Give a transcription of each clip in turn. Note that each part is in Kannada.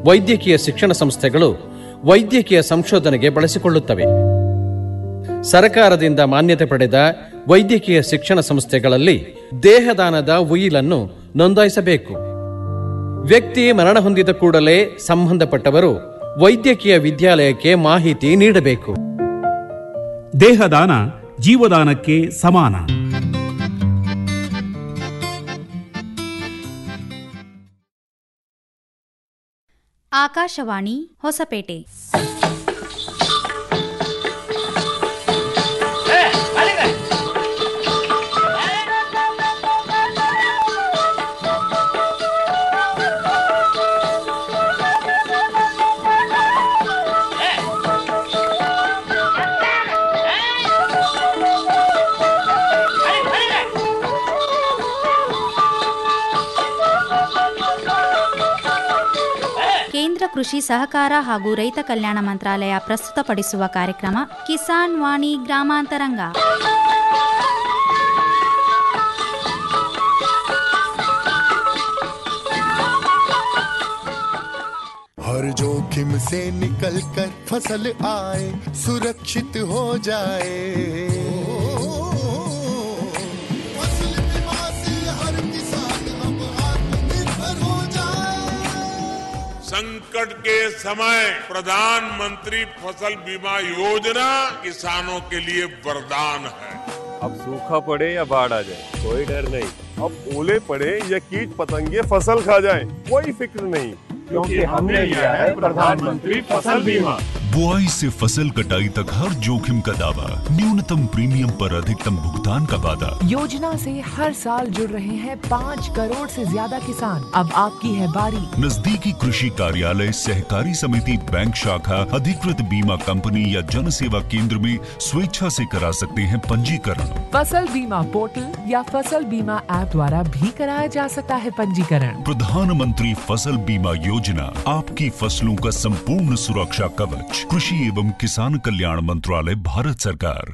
ವೈದ್ಯಕೀಯ ಶಿಕ್ಷಣ ಸಂಸ್ಥೆಗಳು ವೈದ್ಯಕೀಯ ಸಂಶೋಧನೆಗೆ ಬಳಸಿಕೊಳ್ಳುತ್ತವೆ ಸರಕಾರದಿಂದ ಮಾನ್ಯತೆ ಪಡೆದ ವೈದ್ಯಕೀಯ ಶಿಕ್ಷಣ ಸಂಸ್ಥೆಗಳಲ್ಲಿ ದೇಹದಾನದ ಉಯಿಲನ್ನು ನೋಂದಾಯಿಸಬೇಕು ವ್ಯಕ್ತಿ ಮರಣ ಹೊಂದಿದ ಕೂಡಲೇ ಸಂಬಂಧಪಟ್ಟವರು ವೈದ್ಯಕೀಯ ವಿದ್ಯಾಲಯಕ್ಕೆ ಮಾಹಿತಿ ನೀಡಬೇಕು ದೇಹದಾನ ಜೀವದಾನಕ್ಕೆ ಸಮಾನ ಆಕಾಶವಾಣಿ ಹೊಸಪೇಟೆ ಕೇಂದ್ರ ಕೃಷಿ ಸಹಕಾರ ಹಾಗೂ ರೈತ ಕಲ್ಯಾಣ ಮಂತ್ರಾಲಯ ಪ್ರಸ್ತುತಪಡಿಸುವ ಕಾರ್ಯಕ್ರಮ ಕಿಸಾನ್ ವಾಣಿ ಗ್ರಾಮಾಂತರಂಗ हर जोखिम से निकल कर फसल आए सुरक्षित हो जाए फसल बीमा से हर किसान अब आत्मनिर्भर हो जाए संकट के समय प्रधानमंत्री फसल बीमा योजना किसानों के लिए वरदान है अब सूखा पड़े या बाढ़ आ जाए कोई डर नहीं अब ओले पड़े या कीट पतंगे फसल खा जाए कोई फिक्र नहीं क्योंकि हमने लिया है प्रधानमंत्री फसल बीमा बुआई से फसल कटाई तक हर जोखिम का दावा न्यूनतम प्रीमियम पर अधिकतम भुगतान का वादा योजना से हर साल जुड़ रहे हैं पाँच करोड़ से ज्यादा किसान अब आपकी है बारी नजदीकी कृषि कार्यालय सहकारी समिति बैंक शाखा अधिकृत बीमा कंपनी या जन सेवा केंद्र में स्वेच्छा से करा सकते हैं पंजीकरण फसल बीमा पोर्टल या फसल बीमा ऐप द्वारा भी कराया जा सकता है पंजीकरण प्रधानमंत्री फसल बीमा योजना आपकी फसलों का संपूर्ण सुरक्षा कवच कृषि एवं किसान कल्याण मंत्रालय भारत सरकार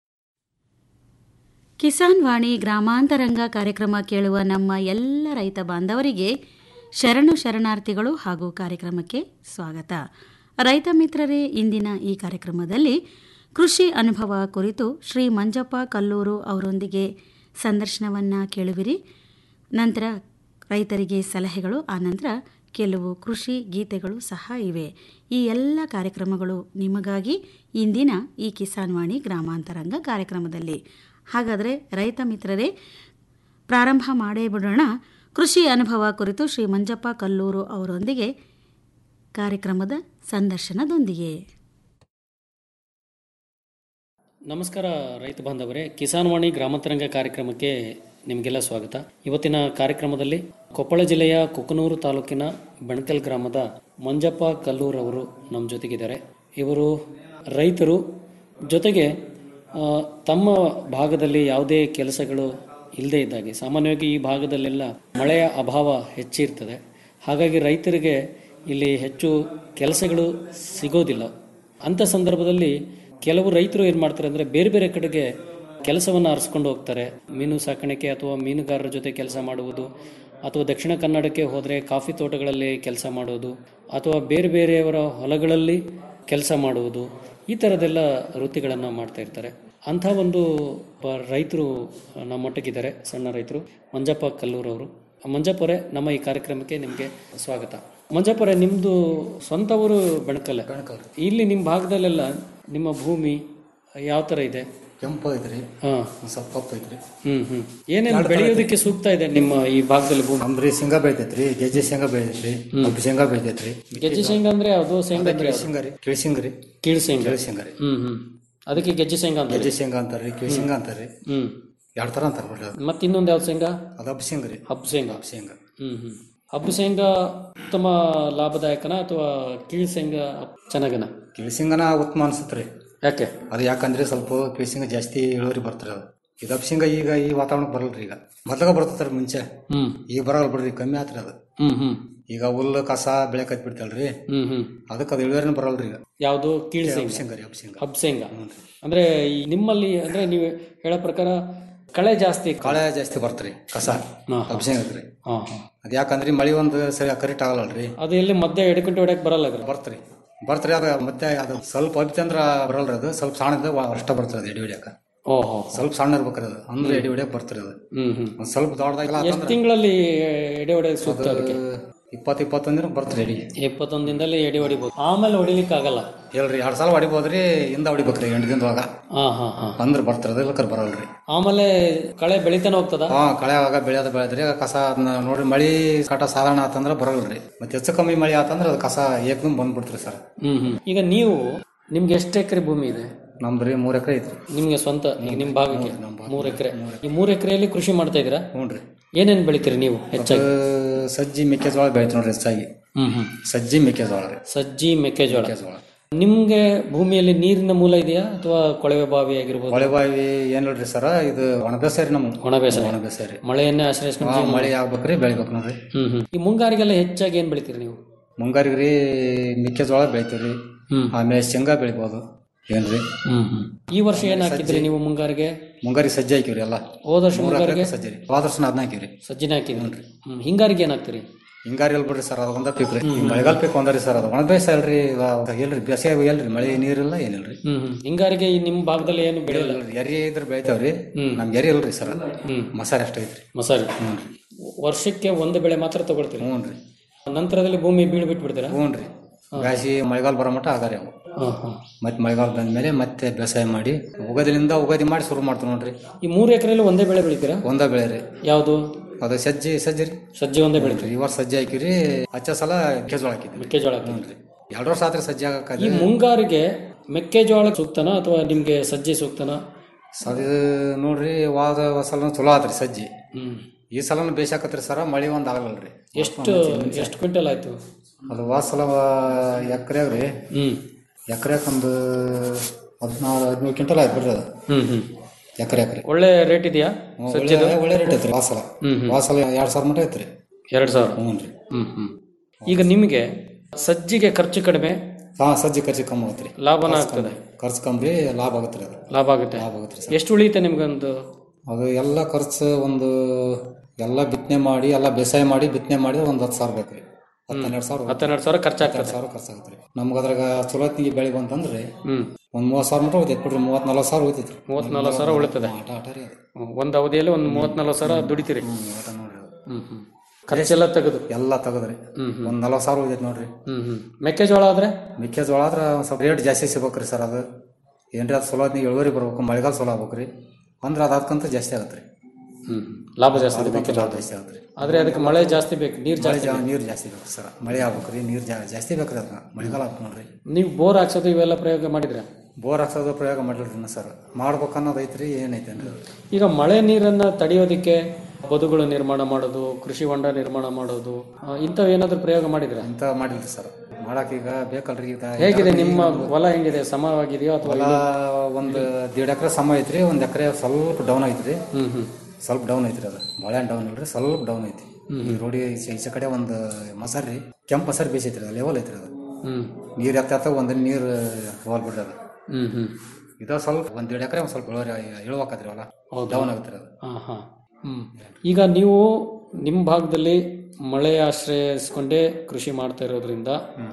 ಕಿಸಾನ್ ವಾಣಿ ಗ್ರಾಮಾಂತರಂಗ ಕಾರ್ಯಕ್ರಮ ಕೇಳುವ ನಮ್ಮ ಎಲ್ಲ ರೈತ ಬಾಂಧವರಿಗೆ ಶರಣು ಶರಣಾರ್ಥಿಗಳು ಹಾಗೂ ಕಾರ್ಯಕ್ರಮಕ್ಕೆ ಸ್ವಾಗತ ರೈತ ಮಿತ್ರರೇ ಇಂದಿನ ಈ ಕಾರ್ಯಕ್ರಮದಲ್ಲಿ ಕೃಷಿ ಅನುಭವ ಕುರಿತು ಶ್ರೀ ಮಂಜಪ್ಪ ಕಲ್ಲೂರು ಅವರೊಂದಿಗೆ ಸಂದರ್ಶನವನ್ನು ಕೇಳುವಿರಿ ನಂತರ ರೈತರಿಗೆ ಸಲಹೆಗಳು ಆನಂತರ ಕೆಲವು ಕೃಷಿ ಗೀತೆಗಳು ಸಹ ಇವೆ ಈ ಎಲ್ಲ ಕಾರ್ಯಕ್ರಮಗಳು ನಿಮಗಾಗಿ ಇಂದಿನ ಈ ಕಿಸಾನ್ ವಾಣಿ ಗ್ರಾಮಾಂತರಂಗ ಕಾರ್ಯಕ್ರಮದಲ್ಲಿ ಹಾಗಾದರೆ ರೈತ ಮಿತ್ರರೇ ಪ್ರಾರಂಭ ಮಾಡೇ ಬಿಡೋಣ ಕೃಷಿ ಅನುಭವ ಕುರಿತು ಶ್ರೀ ಮಂಜಪ್ಪ ಕಲ್ಲೂರು ಅವರೊಂದಿಗೆ ಕಾರ್ಯಕ್ರಮದ ಸಂದರ್ಶನದೊಂದಿಗೆ ನಮಸ್ಕಾರ ರೈತ ಬಾಂಧವರೇ ಕಿಸಾನ್ ವಾಣಿ ಗ್ರಾಮಾಂತರಂಗ ಕಾರ್ಯಕ್ರಮಕ್ಕೆ ನಿಮಗೆಲ್ಲ ಸ್ವಾಗತ ಇವತ್ತಿನ ಕಾರ್ಯಕ್ರಮದಲ್ಲಿ ಕೊಪ್ಪಳ ಜಿಲ್ಲೆಯ ಕುಕನೂರು ತಾಲೂಕಿನ ಬಣಕಲ್ ಗ್ರಾಮದ ಮಂಜಪ್ಪ ಕಲ್ಲೂರ್ ಅವರು ನಮ್ಮ ಜೊತೆಗಿದ್ದಾರೆ ಇವರು ರೈತರು ಜೊತೆಗೆ ಆ, ತಮ್ಮ ಭಾಗದಲ್ಲಿ ಯಾವುದೇ ಕೆಲಸಗಳು ಇಲ್ಲದೇ ಇದ್ದಾಗೆ ಸಾಮಾನ್ಯವಾಗಿ ಈ ಭಾಗದಲ್ಲೆಲ್ಲ ಮಳೆಯ ಅಭಾವ ಹೆಚ್ಚಿರ್ತದೆ ಹಾಗಾಗಿ ರೈತರಿಗೆ ಇಲ್ಲಿ ಹೆಚ್ಚು ಕೆಲಸಗಳು ಸಿಗೋದಿಲ್ಲ ಅಂಥ ಸಂದರ್ಭದಲ್ಲಿ ಕೆಲವು ರೈತರು ಏನು ಮಾಡ್ತಾರೆ ಅಂದರೆ ಬೇರೆ ಬೇರೆ ಕಡೆಗೆ ಕೆಲಸವನ್ನು ಅರಸ್ಕೊಂಡು ಹೋಗ್ತಾರೆ ಮೀನು ಸಾಕಾಣಿಕೆ ಅಥವಾ ಮೀನುಗಾರರ ಜೊತೆ ಕೆಲಸ ಮಾಡುವುದು ಅಥವಾ ದಕ್ಷಿಣ ಕನ್ನಡಕ್ಕೆ ಹೋದರೆ ಕಾಫಿ ತೋಟಗಳಲ್ಲಿ ಕೆಲಸ ಮಾಡುವುದು ಅಥವಾ ಬೇರೆ ಬೇರೆಯವರ ಹೊಲಗಳಲ್ಲಿ ಕೆಲಸ ಮಾಡುವುದು ಈ ಥರದೆಲ್ಲ ವೃತ್ತಿಗಳನ್ನು ಮಾಡ್ತಾ ಇರ್ತಾರೆ ಅಂಥ ಒಂದು ಒಬ್ಬ ರೈತರು ನಮ್ಮೊಟ್ಟಿಗಿದ್ದಾರೆ ಸಣ್ಣ ರೈತರು ಮಂಜಪ್ಪ ಕಲ್ಲೂರವರು ಮಂಜಪ್ಪರೇ ನಮ್ಮ ಈ ಕಾರ್ಯಕ್ರಮಕ್ಕೆ ನಿಮಗೆ ಸ್ವಾಗತ ಮಂಜಪ್ಪರೇ ನಿಮ್ಮದು ಸ್ವಂತ ಊರು ಬೆಣಕಲ್ಲ ಇಲ್ಲಿ ನಿಮ್ಮ ಭಾಗದಲ್ಲೆಲ್ಲ ನಿಮ್ಮ ಭೂಮಿ ಯಾವ ಥರ ಇದೆ ಕೆಂಪು ಐತ್ರಿ ಹಾಂ ಸ್ವಲ್ಪ ಕಪ್ಪು ಐತ್ರಿ ಹ್ಮ್ ಹ್ಮ್ ಏನೇನು ಬೆಳೆಯೋದಕ್ಕೆ ಸೂಕ್ತ ಇದೆ ನಿಮ್ಮ ಈ ಭಾಗದಲ್ಲಿ ಭೂಮಿ ನಮ್ದ್ರಿ ಶೇಂಗಾ ಬೆಳಿತೈತ್ರಿ ಗೆಜ್ಜೆ ಶೇಂಗಾ ಬೆಳಿತೈತ್ರಿ ಕಬ್ಬು ಶೇಂಗಾ ಬೆಳಿತೈತ್ರಿ ಗೆಜ್ಜೆ ಶೇಂಗಾ ಅಂದ್ರೆ ಅದು ಶೇಂಗಾ ಅಂದ್ರೆ ಕಿಳಿ ಶೇಂಗಾ ರೀ ಕಿಳಿ ಶೇಂಗಾ ರೀ ಕೀಳು ಶೇಂಗಾ ಕಿಳಿ ಶೇಂಗಾ ರೀ ಹ್ಮ್ ಹ್ಮ್ ಅದಕ್ಕೆ ಗೆಜ್ಜೆ ಶೇಂಗಾ ಅಂತ ಗೆಜ್ಜೆ ಶೇಂಗಾ ಅಂತಾರ್ರಿ ಕಿಳಿ ಶೇಂಗಾ ಅಂತಾರ್ರಿ ಹ್ಮ್ ಎರಡ್ ತರ ಅಂತಾರ ಬಿಡ್ರಿ ಅದು ಮತ್ತೆ ಇನ್ನೊಂದು ಯಾವ್ದು ಶೇಂಗಾ ಅದು ಹಬ್ಬ ಶೇಂಗಾ ರೀ ಹಬ್ಬ ಶೇಂಗಾ ಶೇಂಗಾ ಹ್ಮ್ ಹ್ಮ್ ಹಬ್ಬ ಶೇಂಗಾ ಉತ್ತಮ ಲಾಭದಾಯಕನ ಅಥವಾ ಕೀಳು ಶೇಂಗಾ ಚೆನ್ನಾಗನ ಕಿಳಿ ಶೇಂಗಾನ ಉತ್ತಮ ಅನ್ಸತ್ರಿ ಯಾಕೆ ಅದು ಯಾಕಂದ್ರೆ ಸ್ವಲ್ಪ ಕಿಳಿ ಶೇಂಗಾ ಜಾಸ್ತಿ ಇಳುವರಿ ಬರ್ತಾರೆ ಅದು ಇದು ಹಬ್ಬ ಶೇಂಗಾ ಈಗ ಈ ವಾತಾವರಣಕ್ಕೆ ಬರಲ್ರಿ ಈಗ ಮೊದ್ಲಾಗ ಬರ್ತೈತ್ರಿ ಮುಂಚೆ ಹ್ಮ್ ಈಗ ಬರಲ್ಲ ಬಿಡ್ರಿ ಕಮ್ಮಿ ಆತ್ರಿ ಅದು ಹ್ಮ್ ಹ್ಮ್ ಈಗ ಹುಲ್ಲು ಕಸ ಬೆಳೆಕತ್ ಬಿಡ್ತಲ್ರಿ ಹ್ಮ್ ಹ್ಮ್ ಅದಕ್ಕೆ ಅದು ಇಳುವರಿನ ಬರಲ್ರಿ ಈಗ ಯಾವುದು ಕೀಳು ಹಬ್ಬ ಶೇಂಗಾ ಶೇಂಗಾ ರೀ ಹಬ್ಬ ಶೇಂಗಾ ಹಬ್ಬ ಶೇಂಗಾ ಅಂದ್ರೆ ಈ ನಿಮ್ಮಲ್ಲಿ ಅಂದ್ರೆ ನೀವು ಹೇಳೋ ಪ್ರಕಾರ ಕಳೆ ಜಾಸ್ತಿ ಕಾಳೆ ಜಾಸ್ತಿ ಬರ್ತ್ರಿ ಕಸ ಹಾ, ಹಬ್ಬ ಶೇಂಗಾ ರೀ ಹಾ ಹಾ ಅದು ಯಾಕಂದ್ರೆ ಮಳಿ ಒಂದು ಸರಿ ಕರೆಕ್ಟ್ ಆಗಲ್ಲಲ್ರಿ ಅದು ಎಲ್ಲಿ ಮಧ್ಯೆ ಎಡಕಂಟೆ ಹೊಡ್ಯಕ್ ಬರಲ್ಲ ಅದ್ರ ಬರ್ತ್ರಿ ಬರ್ತ್ರಿ ಅದು ಮತ್ತೆ ಅದು ಸ್ವಲ್ಪ ಅಬ್ತಿ ಅಂದ್ರ ಬರಲ್ರಿ ಅದು ಸ್ವಲ್ಪ ಸಣ್ಣದ ಅಷ್ಟ ಬರ್ತದೆ ಅದು ಎಡಿ ಹೊಡ್ಯಾಕ ಓಹೋ ಸ್ವಲ್ಪ ಸಣ್ಣ ಇರ್ಬೇಕ್ರಿ ಅದು ಅಂದ್ರೆ ಎಡಿ ಹೊಡ್ಯಾಕ ಬರ್ತ್ರಿ ಅದು ಹ್ಮ್ ಹ್ಮ್ ಒಂದ್ ಸ್ವಲ್ಪ ದೊಡ್ಡದಾಗಿಲ್ಲ ಎಷ್ಟು ತಿಂಗಳಲ್ಲಿ ಎಡೆ ಹೊಡೆಯಕ್ ಸೂಕ್ತ ಅದಕ್ಕೆ ಇಪ್ಪತ್ತು ಇಪ್ಪತ್ತೊಂದು ದಿನ ಬರ್ತ್ರಿ ಎಡಿ ಇಪ್ಪತ್ತೊಂದು ದಿನದಲ್ಲಿ ಎಡೆ ಹೊಡಿಬೋದು ಆಮೇಲೆ ಹೊಡಿಲಿಕ್ಕೆ ಆಗಲ್ಲ ಹೇಳ್ರಿ ಎರಡ್ ಸಲ ಹೊಡಿಬೋದ್ರಿ ಹಿಂದ ಹೊಡಿಬೇಕ್ರಿ ಎಂಟು ದಿನದೊಳಗ ಹಾ ಹಾ ಹಾ ಅಂದ್ರ ಬರ್ತಿರೋದು ಇಲ್ಲಕರ್ ಬರಲ್ರಿ ಆಮೇಲೆ ಕಳೆ ಬೆಳಿತಾನೆ ಹೋಗ್ತದ ಹಾ ಕಳೆಯಾಗ ಬೆಳೆಯೋದು ಬೆಳೆದ್ರಿ ಕಸ ಅದನ್ನ ನೋಡ್ರಿ ಮಳಿ ಕಾಟ ಸಾಧಾರಣ ಆತಂದ್ರ ಬರಲ್ರಿ ಮತ್ತೆ ಹೆಚ್ಚು ಕಮ್ಮಿ ಮಳಿ ಆತಂದ್ರ ಅದು ಕಸ ಏಕದಮ್ ಬಂದ್ಬಿಡ್ತ್ರಿ ಸರ್ ಹ್ಮ್ ಹ್ಮ್ ಈಗ ನೀವು ನಿಮ್ಗೆ ಎಷ್ಟು ಎಕರೆ ಭೂಮಿ ಇದೆ ನಮ್ದ್ರಿ ಮೂರ್ ಎಕರೆ ಐತ್ರಿ ನಿಮ್ಗೆ ಸ್ವಂತ ಈಗ ನಿಮ್ ಭಾಗಕ್ಕೆ ಮೂರ್ ಎಕರೆ ಈ ಮೂರ್ ಎಕರೆಯಲ್ಲಿ ಕೃಷಿ ಮಾಡ್ತಾ ಇದ್ದೀರಾ ಹ್ಞೂನ್ರಿ ಏನೇನ್ ಬೆಳಿತೀರಿ ನೀವು ಹೆಚ್ಚಾಗಿ ಅದು ಸಜ್ಜಿ ಮೆಕ್ಕೆಜೋಳ ಬೆಳಿತೀವಿ ನೋಡ್ರಿ ಹೆಚ್ಚಾಗಿ ಹ್ಮ್ ಹ್ಮ್ ಸಜ್ಜಿ ಮೆಕ್ಕೆಜೋಳ ರೀ ಸಜ್ಜಿ ಮೆಕ್ಕೆಜೋಳ ನಿಮ್ಗೆ ಭೂಮಿಯಲ್ಲಿ ನೀರಿನ ಮೂಲ ಇದೆಯಾ ಅಥವಾ ಕೊಳವೆ ಬಾವಿ ಆಗಿರ್ಬೋದು ಹೊಳೆ ಬಾವಿ ಏನಿಲ್ರಿ ಸರ ಇದು ಒಣ ಬೇಸಾಯ ನಮ್ ಒಣ ಬೇಸಾಯ ಒಣ ಬೇಸಾಯ ರೀ ಮಳೆಯನ್ನೇ ಆಶ್ರಯಿಸ್ಕೊಂಡು ಹಾ, ಜೀವನ ಮಳಿ ಆಗ್ಬೇಕ್ರಿ ಬೆಳಿಬೇಕು ನೋಡ್ರಿ ಹ್ಮ್ ಹ್ಮ್ ಈ ಮುಂಗಾರಿಗೆಲ್ಲ ಹೆಚ್ಚಾಗಿ ಏನ್ ಬೆಳಿತೀರಿ ನೀವು ಮುಂಗಾರಿಗೆ ರೀ ಮೆಕ್ಕೆಜೋಳ ಬೆಳಿತೀವ್ರಿ ಆಮೇಲೆ ಶೇಂಗಾ ಬೆಳಿಬೋದು ಏನ್ರಿ ಹ್ಮ್ ಹ್ಮ್ ಈ ವರ್ಷ ಏನ್ ಹಾಕಿದ್ರಿ ನೀವು ಮುಂಗಾರಿಗೆ ಮುಂಗಾರಿಗೆ ಸಜ್ಜಿ ಹಾಕಿವ್ರಿ ಎಲ್ಲ ಹೋದ ವರ್ಷ ಮೂರ್ ಮುಂಗಾರಿಗೆ ಎಕರೆಗೆ ಸಜ್ಜಿ ರೀ ಹೋದ ವರ್ಷ ಅದನ್ನ ಹಾಕಿವ್ರಿ ಸಜ್ಜಿನ ಹಾಕಿದ್ರಿ ಹ್ಮ್ ಹಿಂಗಾರಿಗೆ ಏನ್ ಹಾಕ್ತೀರಿ ಹಿಂಗಾರಿ ಎಲ್ ಬಿಡ್ರಿ ಸರ್ ಅದು ಒಂದ ಪೀಕ್ ರೀ ಈ ಮಳೆಗಾಲ ಪೀಕ್ ಒಂದರಿ ಸರ್ ಅದು ಒಣ ಬೇಸಾಯ ಅಲ್ರಿ ಇವಾಗ ಎಲ್ರಿ ಬೇಸಾಯ ಎಲ್ರಿ ಮಳೆ ನೀರಿಲ್ಲ ಏನಿಲ್ರಿ ಹ್ಮ್ ಹ್ಮ್ ಹಿಂಗಾರಿಗೆ ಈ ನಿಮ್ ಭಾಗದಲ್ಲಿ ಏನು ಬೆಳೆಯಲ್ಲ ಎರಿ ಇದ್ರ ಬೆಳಿತಾವ್ರಿ ನಮ್ಗೆ ಎರಿ ಇಲ್ರಿ ಸರ್ ಮಸಾಲೆ ಅಷ್ಟ ಐತ್ರಿ ಮಸಾಲೆ ವರ್ಷಕ್ಕೆ ಒಂದು ಬೆಳೆ ಮಾತ್ರ ತಗೊಳ್ತೀರಿ ಹ್ಞೂನ್ರಿ ನಂತರದಲ್ಲಿ ಭೂಮಿ ಬೀಳು ಬಿಟ್ಬಿಡ್ತೀರಾ ಹ್ಞೂನ್ರಿ ಬ್ಯಾಸಿ ಮಳೆಗಾಲ ಬರೋ ಮಟ್ಟ ಆಗಾರಿ ಅವು ಹಾ, ಹಾ. ಮತ್ತೆ ಮಳೆಗಾಲ ಬಂದ್ಮೇಲೆ ಮತ್ತೆ ಬೇಸಾಯ ಮಾಡಿ ಉಗಾದಿಲಿಂದ ಉಗಾದಿ ಮಾಡಿ ಶುರು ಮಾಡ್ತೀವಿ ನೋಡ್ರಿ ಈ ಮೂರು ಎಕರೆಯಲ್ಲಿ ಒಂದೇ ಬೆಳೆ ಬೆಳಿತೀರಾ ಒಂದ ಬೆಳೆ ರೀ ಯಾವುದು ಅದು ಸಜ್ಜಿ ಸಜ್ಜಿ ರೀ ಸಜ್ಜಿ ಒಂದೇ ಬೆಳಿತೀರಿ ಈ ವರ್ಷ ಸಜ್ಜಿ ಹಾಕಿವ್ರಿ ಹಚ್ಚ ಸಲ ಮೆಕ್ಕೆಜೋಳ ಹಾಕಿದ್ವಿ ಮೆಕ್ಕೆಜೋಳ ಹಾಕಿದ್ರಿ ಎರಡು ವರ್ಷ ಆತ್ರಿ ಸಜ್ಜಿ ಈ ಹಾಕಕ್ಕೆ ಮುಂಗಾರಿಗೆ ಮೆಕ್ಕೆಜೋಳ ಸೂಕ್ತನಾ ಅಥವಾ ನಿಮ್ಗೆ ಸಜ್ಜಿ ಸೂಕ್ತನಾ ಅದು ನೋಡ್ರಿ ವಾದ ಸಲ ಚಲೋ ಆತ್ರಿ ಸಜ್ಜಿ ಹ್ಮ್ ಈ ಸಲನು ಬೇಸಾಕತ್ರಿ ಸರ ಮಳಿ ಒಂದ್ ಆಗಲ್ಲಲ್ರಿ ಎಷ್ಟು ಎಷ್ಟು ಕ್ವಿಂಟಲ್ ಆಯ್ತು ಅದು ವಾದ ಸಲ ಎಕರೆ ರೀ ಹ್ಮ್ ಎಕರೆಕ್ ಒಂದು ಹದಿನಾರು ಹದಿಮೂರು ಕ್ವಿಂಟಲ್ ಆಯ್ತು ಬಿಡ್ರಿ ಅದು ಹ್ಮ್ ಹ್ಮ್ ಎಕರೆ ಎಕರೆ ಒಳ್ಳೆ ರೇಟ್ ಇದೆಯಾ ಸಜ್ಜಿದು ಒಳ್ಳೆ ಒಳ್ಳೆ ರೇಟ್ ಐತ್ರಿ ವಾಸಲ ಹ್ಮ್ ಹ್ಮ್. ವಾಸಲ ಎರಡ್ ಸಾವಿರ ಮಟ್ಟ ಐತ್ರಿ ಎರಡ್ ಸಾವಿರ ಹ್ಞೂ ರೀ ಹ್ಮ್ ಹ್ಮ್ ಈಗ ನಿಮಗೆ ಸಜ್ಜಿಗೆ ಖರ್ಚು ಕಡಿಮೆ ಹಾ ಸಜ್ಜಿ ಖರ್ಚು ಕಮ್ಮಿ ಆಗುತ್ತೆ ಲಾಭನ ಆಗ್ತದೆ ಖರ್ಚು ಕಮ್ಮಿ ರೀ ಲಾಭ ಆಗುತ್ತೆ ರೀ ಅದು ಲಾಭ ಆಗುತ್ತೆ ಲಾಭ ಆಗುತ್ತೆ ಸರ್ ಎಷ್ಟು ಉಳಿಯುತ್ತೆ ನಿಮ್ಗೊಂದು ಅದು ಎಲ್ಲ ಖರ್ಚು ಒಂದು ಎಲ್ಲ ಬಿತ್ತನೆ ಮಾಡಿ ಎಲ್ಲ ಬೇಸಾಯ ಮಾಡಿ ಬಿತ್ತನೆ ಮಾಡಿ ಒಂದು ಹತ್ತು ಸಾವಿರ ಬೇಕು ರೀ ಹತ್ತು ಹನ್ನೆರಡು ಸಾವಿರ ಹತ್ತೆರಡು ಸಾವಿರ ಖರ್ಚಾಗ್ತದೆ ಸಾವಿರ ಖರ್ಚಾಗುತ್ತೆ ರೀ ನಮ್ಗೆ ಅದ್ರಾಗ ಚಲೋತ್ನಿಗೆ ಬೆಳೆ ಬಂತಂದ್ರೆ ಹ್ಮ್ ಒಂದು ಮೂವತ್ತು ಸಾವಿರ ಮಟ್ಟ ಹೋಗ್ತೈತೆ ಬಿಡ್ರಿ ಮೂವತ್ತು ನಲ್ವತ್ತು ಸಾವಿರ ಹೋಗ್ತೈತೆ ರೀ ಮೂವತ್ತ್ ನಲ್ವತ್ತು ಸಾವಿರ ಉಳಿತದೆ ಆಟ ಆಟ ರೀ ಅದು ಹ್ಮ್. ಒಂದ್ ಅವಧಿಯಲ್ಲಿ ಒಂದು ಮೂವತ್ತ್ ನಲ್ವತ್ತು ಸಾವಿರ ದುಡಿತೀರಿ ಆಟ ನೋಡ್ರಿ ಅದು. ಹ್ಮ್ ಹ್ಮ್ ಖರ್ಚೆಲ್ಲ ತೆಗೆದು ಎಲ್ಲ ತೆಗದ್ರಿ ಹ್ಮ್ ಹ್ಮ್ ಒಂದು ನಲ್ವತ್ತು ಸಾವಿರ ಹೋಗ್ತೈತೆ ನೋಡ್ರಿ ಹ್ಮ್ ಹ್ಮ್ ಮೆಕ್ಕೆಜೋಳ ಆದ್ರೆ ಮೆಕ್ಕೆಜೋಳ ಆದ್ರೆ ಒಂದು ಸ್ವಲ್ಪ ರೇಟ್ ಜಾಸ್ತಿ ಸಿಗ್ಬೇಕ್ರಿ ಸರ್ ಅದು ಏನ್ರಿ ಅದು ಚಲೋ ಹೊತ್ನಿಗೆ ಇಳುವರಿ ಬರ್ಬೇಕು ಮಳೆಗಾಲ ಚಲೋ ಆಗ್ಬೇಕು ರೀ ಅಂದ್ರೆ ಅದು ಅದಕ್ಕಂತ ಜಾಸ್ತಿ ಆಗತ್ತೆ ರೀ ಹ್ಮ್ ಲಾಭ ಜಾಸ್ತಿ ಇದೆ ಅದಕ್ಕಂತ ಮೆಕ್ಕೆಜೋಳ ಲಾಭ ಜಾಸ್ತಿ ಆಗುತ್ತೆ ರೀ ಆದ್ರೆ ಅದಕ್ಕೆ ಮಳೆ ಜಾಸ್ತಿ ಬೇಕು ನೀರ್ ಮಳೆ ಜಾಸ್ತಿ ಜಾ ಬೇಕು. ನೀರು ಜಾಸ್ತಿ ಬೇಕು ಸರ್ ಮಳೆ ಆಗ್ಬೇಕು ರೀ ನೀರು ಜಾಸ್ತಿ ಬೇಕು ರೀ ಅದನ್ನ ಮಳೆಗಾಲ ಆಗ್ಬೇಕು ನೋಡ್ರಿ ನೀವು ಬೋರ್ ಹಾಕ್ಸೋದು ಇವೆಲ್ಲ ಪ್ರಯೋಗ ಮಾಡಿದ್ರೆ ಬೋರ್ ಹಾಕ್ಸೋದು ಪ್ರಯೋಗ ಮಾಡಿಲ್ರಿ ಇನ್ನು ಸರ್ ಮಾಡ್ಬೇಕು ಅನ್ನೋದು ಐತ್ರಿ ಏನೈತೆ ಅಂದ್ರೆ ಈಗ ಮಳೆ ನೀರನ್ನ ತಡೆಯೋದಿಕ್ಕೆ ಬದುಗಳು ನಿರ್ಮಾಣ ಮಾಡೋದು ಕೃಷಿ ಹೊಂಡ ನಿರ್ಮಾಣ ಮಾಡೋದು ಆ, ಇಂಥವು ಏನಾದ್ರು ಪ್ರಯೋಗ ಮಾಡಿದ್ರೆ ಇಂಥ ಮಾಡಿಲ್ರಿ ಸರ್ ಮಾಡಕ್ ಈಗ ಬೇಕಲ್ರಿ ಈಗ ಹೇಗಿದೆ ನಿಮ್ಮ ಹೊಲ ಹೆಂಗಿದೆ ಸಮವಾಗಿದೆಯೋ ಅಥವಾ ಹೊಲ ಒಂದು ದೇಡ್ ಎಕರೆ ಸಮ ಐತ್ರಿ ಒಂದ್ ಎಕರೆ ಸ್ವಲ್ಪ ಡೌನ್ ಐತ್ರಿ ಹ್ಮ್ ಹ್ಮ್ ಸ್ವಲ್ಪ ಡೌನ್ ಐತ್ರಿ ಅದು ಬಾಳೆಹಣ್ಣು ಡೌನ್ ಇಲ್ರಿ ಸ್ವಲ್ಪ ಡೌನ್ ಐತಿ ಈ ರೋಡಿ ಈಚೆ ಈಚೆ ಕಡೆ ಒಂದು ಮಸಾರಿ ರೀ ಕೆಂಪು ಮಸಾರಿ ಬೇಸೈತ್ರಿ ಅದು ಲೆವೆಲ್ ಐತ್ರಿ ಅದು ಹ್ಮ್ ನೀರ್ ಎತ್ತ ಒಂದ್ ನೀರ್ ಹೋಲ್ ಬಿಡ್ರಿ ಅದು ಹ್ಮ್ ಹ್ಮ್ ಇದು ಸ್ವಲ್ಪ ಒಂದ್ ದೇಡ್ ಎಕರೆ ಒಂದ್ ಸ್ವಲ್ಪ ಇಳುವರಿ ಇಳುವಾಕತ್ರಿ ಹೊಲ ಡೌನ್ ಆಗುತ್ತೆ ಅದು ಹಾ ಹಾ ಹ್ಮ್ ಈಗ ನೀವು ನಿಮ್ಮ ಭಾಗದಲ್ಲಿ ಮಳೆ ಆಶ್ರಯಿಸ್ಕೊಂಡೇ ಕೃಷಿ ಮಾಡ್ತಾ ಇರೋದ್ರಿಂದ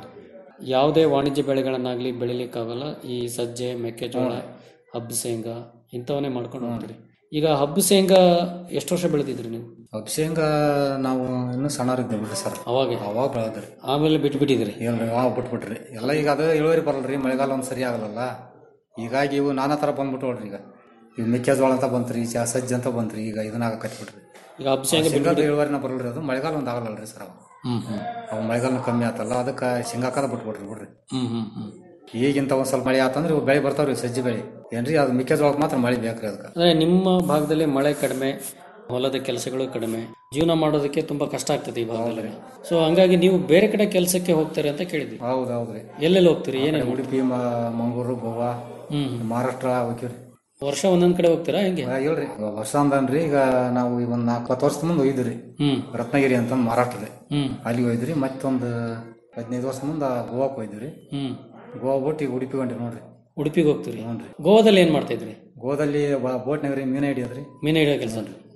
ಯಾವುದೇ ವಾಣಿಜ್ಯ ಬೆಳೆಗಳನ್ನಾಗ್ಲಿ ಬೆಳಿಲಿಕ್ಕಾಗಲ್ಲ ಈ ಸಜ್ಜೆ ಮೆಕ್ಕೆಜೋಳ ಹಬ್ಬ ಶೇಂಗಾ ಇಂಥವನ್ನೇ ಮಾಡ್ಕೊಂಡು ಹೋಗ್ತೀರಿ ಈಗ ಹಬ್ಬ ಶೇಂಗಾ ಎಷ್ಟು ವರ್ಷ ಬೆಳೆದಿದ್ರಿ ನೀವು ಶೇಂಗ ನಾವು ಇನ್ನೂ ಸಣ್ಣರಿದ್ದೇವೆ ಬಿಡ್ರಿ ಸರ್ ಅವಾಗ ಅವಾಗ ಬೆಳೆದ್ರಿ ಆಮೇಲೆ ಬಿಟ್ಬಿಟ್ಟಿದ್ರಿ ಏನ್ರಿ ಆ ಬಿಟ್ಬಿಟ್ರಿ ಎಲ್ಲ ಈಗ ಅದು ಇಳುವರಿ ಬರಲ್ರಿ ಮಳೆಗಾಲ ಒಂದು ಸರಿ ಆಗಲ್ಲ ಹೀಗಾಗಿ ಇವು ನಾನಾ ಥರ ಬಂದ್ಬಿಟ್ಟು ನೋಡ್ರಿ ಈಗ ಇವು ಮೆಕ್ಕೆಜೋಳ ಅಂತ ಬಂತ್ರಿ ಚಾ ಸಜ್ಜಿ ಅಂತ ಬಂತ್ರಿ ಈಗ ಇದನ್ನ ಕಟ್ಬಿಟ್ರಿ ಈಗ ಹಬ್ಬ ಶೇಂಗಾ ಶೇಂಗಾದ ಇಳುವರಿನ ಬರಲ್ರಿ ಅದು ಮಳೆಗಾಲ ಒಂದು ಆಗಲ್ಲಲ್ರಿ ಸರ್ ಅವು ಹ್ಮ್ ಹ್ಮ್ ಅವು ಮಳೆಗಾಲ ಕಮ್ಮಿ ಆತಲ್ಲ ಅದಕ್ಕೆ ಶೇಂಗಾಕದ ಬಿಟ್ಬಿಟ್ರಿ ಬಿಡ್ರಿ ಹ್ಮ್ ಹ್ಮ್ ಹ್ಮ್ ಈಗಿಂತ ಒಂದ್ ಸ್ವಲ್ಪ ಮಳೆ ಆತಂದ್ರೆ ಇವು ಬೆಳೆ ಬರ್ತಾವ್ರಿ ಸಜ್ಜಿ ಬೆಳೆ ಏನ್ರಿ ಅದು ಮೆಕ್ಕೆಜೋಳಕ್ಕೆ ಮಾತ್ರ ಮಳೆ ಬೇಕ್ರಿ ಅದಕ್ಕೆ ಅಂದ್ರೆ ನಿಮ್ಮ ಭಾಗದಲ್ಲಿ ಮಳೆ ಕಡಿಮೆ ಹೊಲದ ಕೆಲಸಗಳು ಕಡಿಮೆ ಜೀವನ ಮಾಡೋದಕ್ಕೆ ತುಂಬಾ ಕಷ್ಟ ಆಗ್ತದೆ ಈ ಭಾಗದಲ್ಲಿ ಸೊ ಹಂಗಾಗಿ ನೀವು ಬೇರೆ ಕಡೆ ಕೆಲಸಕ್ಕೆ ಹೋಗ್ತಾರೆ ಅಂತ ಕೇಳಿದ್ವಿ ಹೌದು ಹೌದ್ರಿ ಎಲ್ಲೆಲ್ಲಿ ಹೋಗ್ತೀರಿ ಏನೇನು ಉಡುಪಿ ಮ- ಮಂಗಳೂರು ಗೋವಾ ಹ್ಮ್ ಮಹಾರಾಷ್ಟ್ರ ಹೋಗ್ತೀವ್ರಿ ವರ್ಷ ಒಂದೊಂದ್ ಕಡೆ ಹೋಗ್ತೀರಾ ಹೆಂಗೆ ಆ, ಇಲ್ರಿ ವರ್ಷ ಅಂದನ್ರಿ ಈಗ ನಾವು ಈಗ ಒಂದ್ ನಾಲ್ಕು ವರ್ಷದ ಮುಂದೆ ಹೋಗಿದ್ರಿ ಹ್ಮ್ ರತ್ನಗಿರಿ ಅಂತ ಮಹಾರಾಷ್ಟ್ರದಲ್ಲಿ ಹ್ಮ್ ಅಲ್ಲಿ ಹೋಗಿದ್ರಿ ಮತ್ತೊಂದು ಹದಿನೈದು ವರ್ಷ ಮುಂದೆ ಗೋವಾಕ್ ಹೋಗಿದ್ರಿ ಹ್ಮ್ ಗೋವಾ ಬಿಟ್ಟು ಈಗ ಉಡುಪಿ ಹೊಂಟ್ರಿ ನೋಡ್ರಿ ಉಡುಪಿಗೆ ಹೋಗ್ತೀರಿ ಹ್ಞೂನ್ರಿ ಗೋವಾದಲ್ಲಿ ಏನ್ ಮಾಡ್ತಾ ಇದ್ರಿ ಗೋದಲ್ಲಿ ಬೋಟ್ನಾಗ ರೀ ಮೀನು ಹಿಡಿಯೋದ್ರಿ ಮೀನು ಹಿಡಿಯೋ ಕೆಲಸ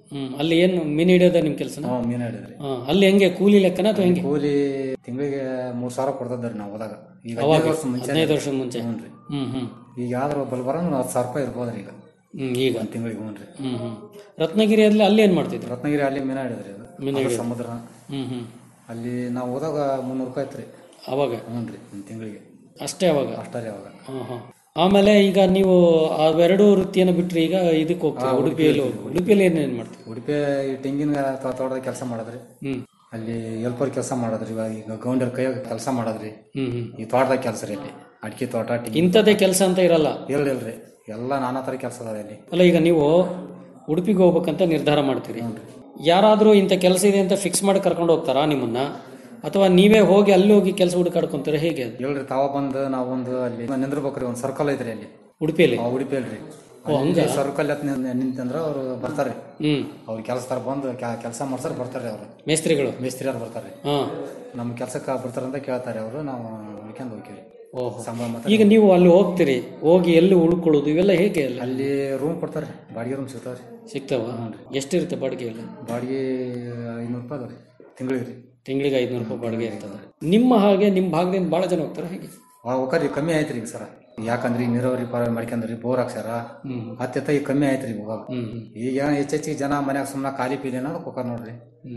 ಹ್ಮ್ ಅಲ್ಲಿ ಏನು ಮೀನು ಹಿಡಿಯೋದ ನಿಮ್ ಕೆಲಸ ನಾವು ಮೀನು ಹಿಡಿದ್ರಿ ಅಲ್ಲಿ ಹೆಂಗೆ ಕೂಲಿ ಲೆಕ್ಕನ ಅಥವಾ ಹೆಂಗೆ ಕೂಲಿ ತಿಂಗಳಿಗೆ ಮೂರ್ ಸಾವಿರ ಕೊಡ್ತಿದ್ರಿ ನಾವು ಹೋದಾಗ ಈಗ ಅವಾಗ ಹದಿನೈದು ವರ್ಷ ಮುಂಚೆ ಹದಿನೈದು ವರ್ಷದ ಮುಂಚೆ ಹ್ಞೂ ರೀ ಹ್ಮ್ ಹ್ಮ್ ಈಗ ಆದ್ರೂ ಬಲ್ ಬರೋದು ಹತ್ತು ಸಾವಿರ ರೂಪಾಯಿ ಇರ್ಬೋದ್ರಿ ಈಗ ಹ್ಮ್ ಈಗ ಒಂದು ತಿಂಗಳಿಗೆ ಹ್ಞೂ ರೀ ಹ್ಮ್ ಹ್ಮ್ ರತ್ನಗಿರಿಯಲ್ಲಿ ಅಲ್ಲಿ ಏನ್ ಮಾಡ್ತಿದ್ರು ರತ್ನಗಿರಿ ಅಲ್ಲಿ ಮೀನು ಹಿಡಿದ್ರಿ ಅದು ಮೀನು ಅದು ಹಿಡಿಯೋದು. ಸಮುದ್ರ ಹ್ಮ್ ಹ್ಮ್ ಅಲ್ಲಿ ನಾವು ಹೋದಾಗ ಮುನ್ನೂರು ರೂಪಾಯಿ ಇತ್ತು ರೀ ಅವಾಗ ಹ್ಞೂ ರೀ ಒಂದು ತಿಂಗಳಿಗೆ ಅಷ್ಟೇ ಅವಾಗ ಅಷ್ಟೇ ರೀ ಅವಾಗ ಹಾ ಹಾ ಆಮೇಲೆ ಈಗ ನೀವು ಅವೆರಡು ವೃತ್ತಿಯನ್ನು ಬಿಟ್ರೆ ಈಗ ಇದಕ್ಕೆ ಹೋಗ್ತೀರಾ ಹಾ, ಉಡುಪಿಯಲ್ಲಿ ಉಡುಪಿ ಹೋಗಿ ಉಡುಪಿಯಲ್ಲಿ ಏನೇನು ಮಾಡ್ತೀವಿ ಉಡುಪಿ ಈ ತೆಂಗಿನ ತೋ- ತೋಟದ ಕೆಲಸ ಮಾಡಿದ್ರಿ ಹ್ಮ್ ಅಲ್ಲಿ ಎಲ್ಪರ್ ಕೆಲಸ ಮಾಡಿದ್ರಿ ಇವಾಗ ಈಗ ಗೌಂಡರ್ ಕೈಯಾಗ ಕೆಲಸ ಮಾಡಿದ್ರಿ ಹ್ಮ್ ಹ್ಮ್ ಈ ತೋಟದಾಗ ಕೆಲಸ ರೀ ಅಲ್ಲಿ ಅಡಿಕೆ ತೋಟ ತೆಂಗಿನ ಇಂಥದ್ದೇ ಕೆಲಸ ಅಂತ ಇರಲ್ಲ ಇಲ್ಲ ಇಲ್ರಿ ಎಲ್ಲ ನಾನಾ ಥರ ಕೆಲಸ ಅದಾವೆ ಅಲ್ಲಿ ಅಲ್ಲ ಈಗ ನೀವು ಉಡುಪಿಗೆ ಹೋಗ್ಬೇಕಂತ ನಿರ್ಧಾರ ಮಾಡ್ತೀರಿ ಯಾರಾದರೂ ಇಂಥ ಕೆಲಸ ಇದೆ ಅಂತ ಫಿಕ್ಸ್ ಮಾಡಿ ಕರ್ಕೊಂಡು ಹೋಗ್ತಾರಾ ನಿಮ್ಮನ್ನ ಅಥವಾ ನೀವೇ ಹೋಗಿ ಅಲ್ಲಿ ಹೋಗಿ ಕೆಲಸ ಹುಡುಕಾಡ್ಕೊಂತೀರ ಹೇಗೆ ಅದು ಇಲ್ರಿ ತಾವ ಬಂದು ನಾವೊಂದು ಅಲ್ಲಿ ನಿಂದ್ರಬೇಕ್ರಿ ಒಂದು ಸರ್ಕಲ್ ಐತ್ರಿ ಅಲ್ಲಿ ಉಡುಪಿಯಲ್ಲಿ ಆ, ಉಡುಪಿಯಲ್ಲಿ ರೀ ಓ, ಹಂಗಾ? ಸರ್ಕಲ್ ಹತ್ ನಿಂತಂದ್ರ ಅವ್ರು ಬರ್ತಾರೆ ಹ್ಮ್ ಅವ್ರ ಕೆಲಸದಾರ ಬಂದು ಕೆಲಸ ಮಾಡ್ಸಾರ ಬರ್ತಾರೆ ಅವರು ಮೇಸ್ತ್ರಿಗಳು ಮೇಸ್ತ್ರಿ ಅವ್ರು ಬರ್ತಾರೆ ಹಾ ನಮ್ಮ ಕೆಲಸಕ್ಕೆ ಬರ್ತಾರಂತ ಕೇಳ್ತಾರೆ ಅವರು ನಾವು ಹುಡ್ಕೊಂಡು ಹೋಗ್ತೀವಿ ಓಹೋ ಸಂಬಳ ಮಾತ್ರ ಈಗ ನೀವು ಅಲ್ಲಿ ಹೋಗ್ತೀರಿ ಹೋಗಿ ಎಲ್ಲಿ ಉಳ್ಕೊಳ್ಳೋದು ಇವೆಲ್ಲ ಹೇಗೆ ಅಲ್ಲಿ ಅಲ್ಲಿ ರೂಮ್ ಕೊಡ್ತಾರೆ ಬಾಡಿಗೆ ರೂಮ್ ಸಿಗ್ತಾವ್ರಿ ಸಿಗ್ತಾವ ಎಷ್ಟಿರುತ್ತೆ ಬಾಡಿಗೆ ಎಲ್ಲ ಬಾಡಿಗೆ ಐನೂರು ರೂಪಾಯಿ ಅದಾವ್ರಿ ತಿಂಗಳಿಗೆ ರೀ ತಿಂಗಳಿಗೆ ಐದ್ನೂರು ರೂಪಾಯಿ ಬಾಡಿಗೆ ಇರ್ತದೆ ನಿಮ್ಮ ಹಾಗೆ ನಿಮ್ಮ ಭಾಗದಿಂದ ಭಾಳ ಜನ ಹೋಗ್ತಾರೆ ಹೇಗೆ ಹೋಗ್ರಿ ಕಮ್ಮಿ ಆಯ್ತು ರೀ ಈಗ ಸರ ಯಾಕಂದ್ರೆ ಈಗ ನೀರಾವರಿ ಪಾರ ಮಾಡ್ಕೊಂಡ್ರಿ ಬೋರ್ ಹಾಕ್ಸ್ಯಾರ ಹತ್ತೆತ್ತ ಈಗ ಕಮ್ಮಿ ಆಯ್ತು ರೀ ಇವಾಗ ಈಗ ಹೆಚ್ಚೆಚ್ಚಿಗೆ ಜನ ಮನ್ಯಾಗ ಸುಮ್ಮನೆ ಖಾಲಿ ಪೀಲಿ ಅನ್ನೋದು ಹೋಗಾರ ನೋಡ್ರಿ